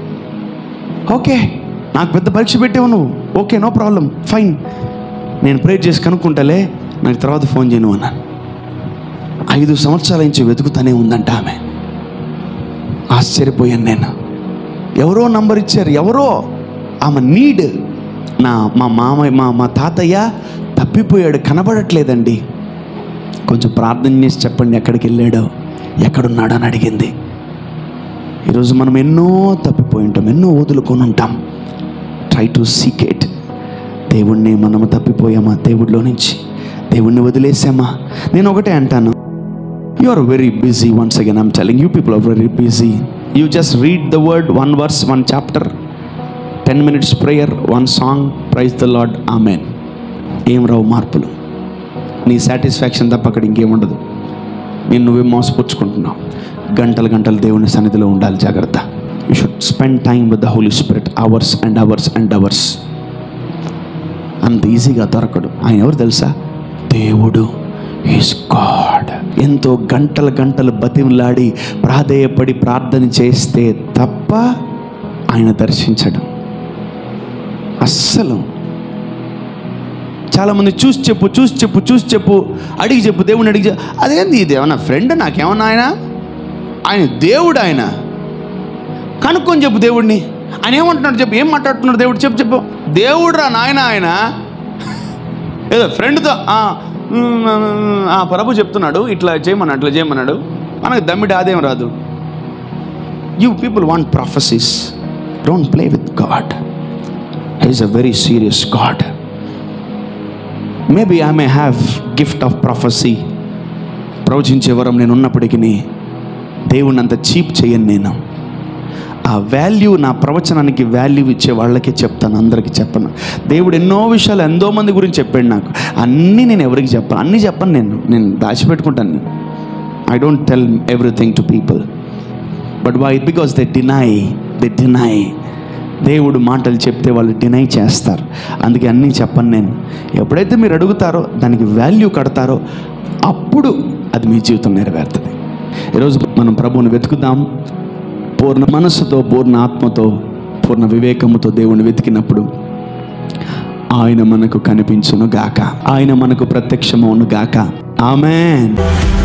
ఓకే నాకు పెద్ద పరీక్ష పెట్టావు నువ్వు ఓకే నో ప్రాబ్లం ఫైన్ నేను ప్రేర్ చేసి కనుక్కుంటలే నాకు తర్వాత ఫోన్ చేయను అన్నాను ఐదు సంవత్సరాల నుంచి వెతుకుతానే ఉందంట ఆమె ఆశ్చర్యపోయాను నేను ఎవరో నంబర్ ఇచ్చారు ఎవరో ఆమె నీడ్ నా మా మామయ్య మా మా తాతయ్య తప్పిపోయాడు కనబడట్లేదండి కొంచెం ప్రార్థన చేసి చెప్పండి ఎక్కడికి వెళ్ళాడో ఎక్కడున్నాడో అని అడిగింది ఈరోజు మనం ఎన్నో తప్పిపోయి ఉంటాం ఎన్నో వదులుకొని ఉంటాం ట్రై టు సీకేట్ దేవుణ్ణి మనము తప్పిపోయామా దేవుడిలో నుంచి దేవుణ్ణి వదిలేసామా నేను ఒకటే అంటాను you are very busy once again I'm telling you people are very busy you just read the word one verse one chapter ten minutes prayer one song praise the lord amen ఏం రావు మార్పులు నీ satisfaction తప్ప అక్కడ ఇంకేముండదు నేను నువ్వే మోసపుచ్చుకుంటున్నావు గంటలు గంటలు దేవుని సన్నిధిలో ఉండాలి జాగ్రత్త you should spend time with the holy spirit hours and hours and hours అంత ఈజీగా దొరకడు ఆయన ఎవరు తెలుసా దేవుడు ఈస్ గాడ్ ఎంతో గంటల గంటలు బతిమలాడి ప్రాధేయపడి ప్రార్థన చేస్తే తప్ప ఆయన దర్శించడం అస్సలు చాలామంది చూసి చెప్పు చూసి చెప్పు చూసి చెప్పు అడిగి చెప్పు దేవుని అడిగి చెప్పు అదేంది ఇది ఏమన్నా ఫ్రెండ్ నాకేమన్నా ఆయన ఆయన దేవుడు ఆయన కనుక్కొని చెప్పు దేవుడిని ఆయన ఏమంటున్నాడు చెప్పు ఏం మాట్లాడుతున్నాడు దేవుడు చెప్పు చెప్పు దేవుడు రా నాయన ఆయన ఏదో ఫ్రెండ్తో "ఉమ్, ఆ ప్రభు చెప్తున్నాడు ఇట్లా చేయమన్నాడు ఇట్లా చేయమన్నాడు మనకు దమ్మిడి ఆదాయం రాదు you people want prophecies don't play with God is a very serious God maybe I may have gift of prophecy ప్రవచించే వరం నేను ఉన్నప్పటికీ దేవుణ్ణి అంత చీప్ చేయను నేను ఆ వాల్యూ నా ప్రవచనానికి వాల్యూ ఇచ్చే వాళ్ళకే చెప్తాను అందరికీ చెప్పను దేవుడు ఎన్నో విషయాలు ఎంతో మంది గురించి చెప్పాడు నాకు అన్నీ నేను ఎవరికి చెప్పను అన్నీ చెప్పను నేను నేను దాచిపెట్టుకుంటాను నేను I don't tell everything to people but why because they deny they deny దేవుడు మాటలు చెప్తే వాళ్ళు డినై చేస్తారు అందుకే అన్నీ చెప్పను నేను ఎప్పుడైతే మీరు అడుగుతారో దానికి వాల్యూ కడతారో అప్పుడు అది మీ జీవితం నెరవేరుతుంది ఈరోజు మనం ప్రభువుని వెతుకుదాం పూర్ణ మనస్సుతో పూర్ణ ఆత్మతో పూర్ణ వివేకముతో దేవుని వెతికినప్పుడు ఆయన మనకు కనిపించును గాక ఆయన మనకు ప్రత్యక్షమవును గాక ఆమెన్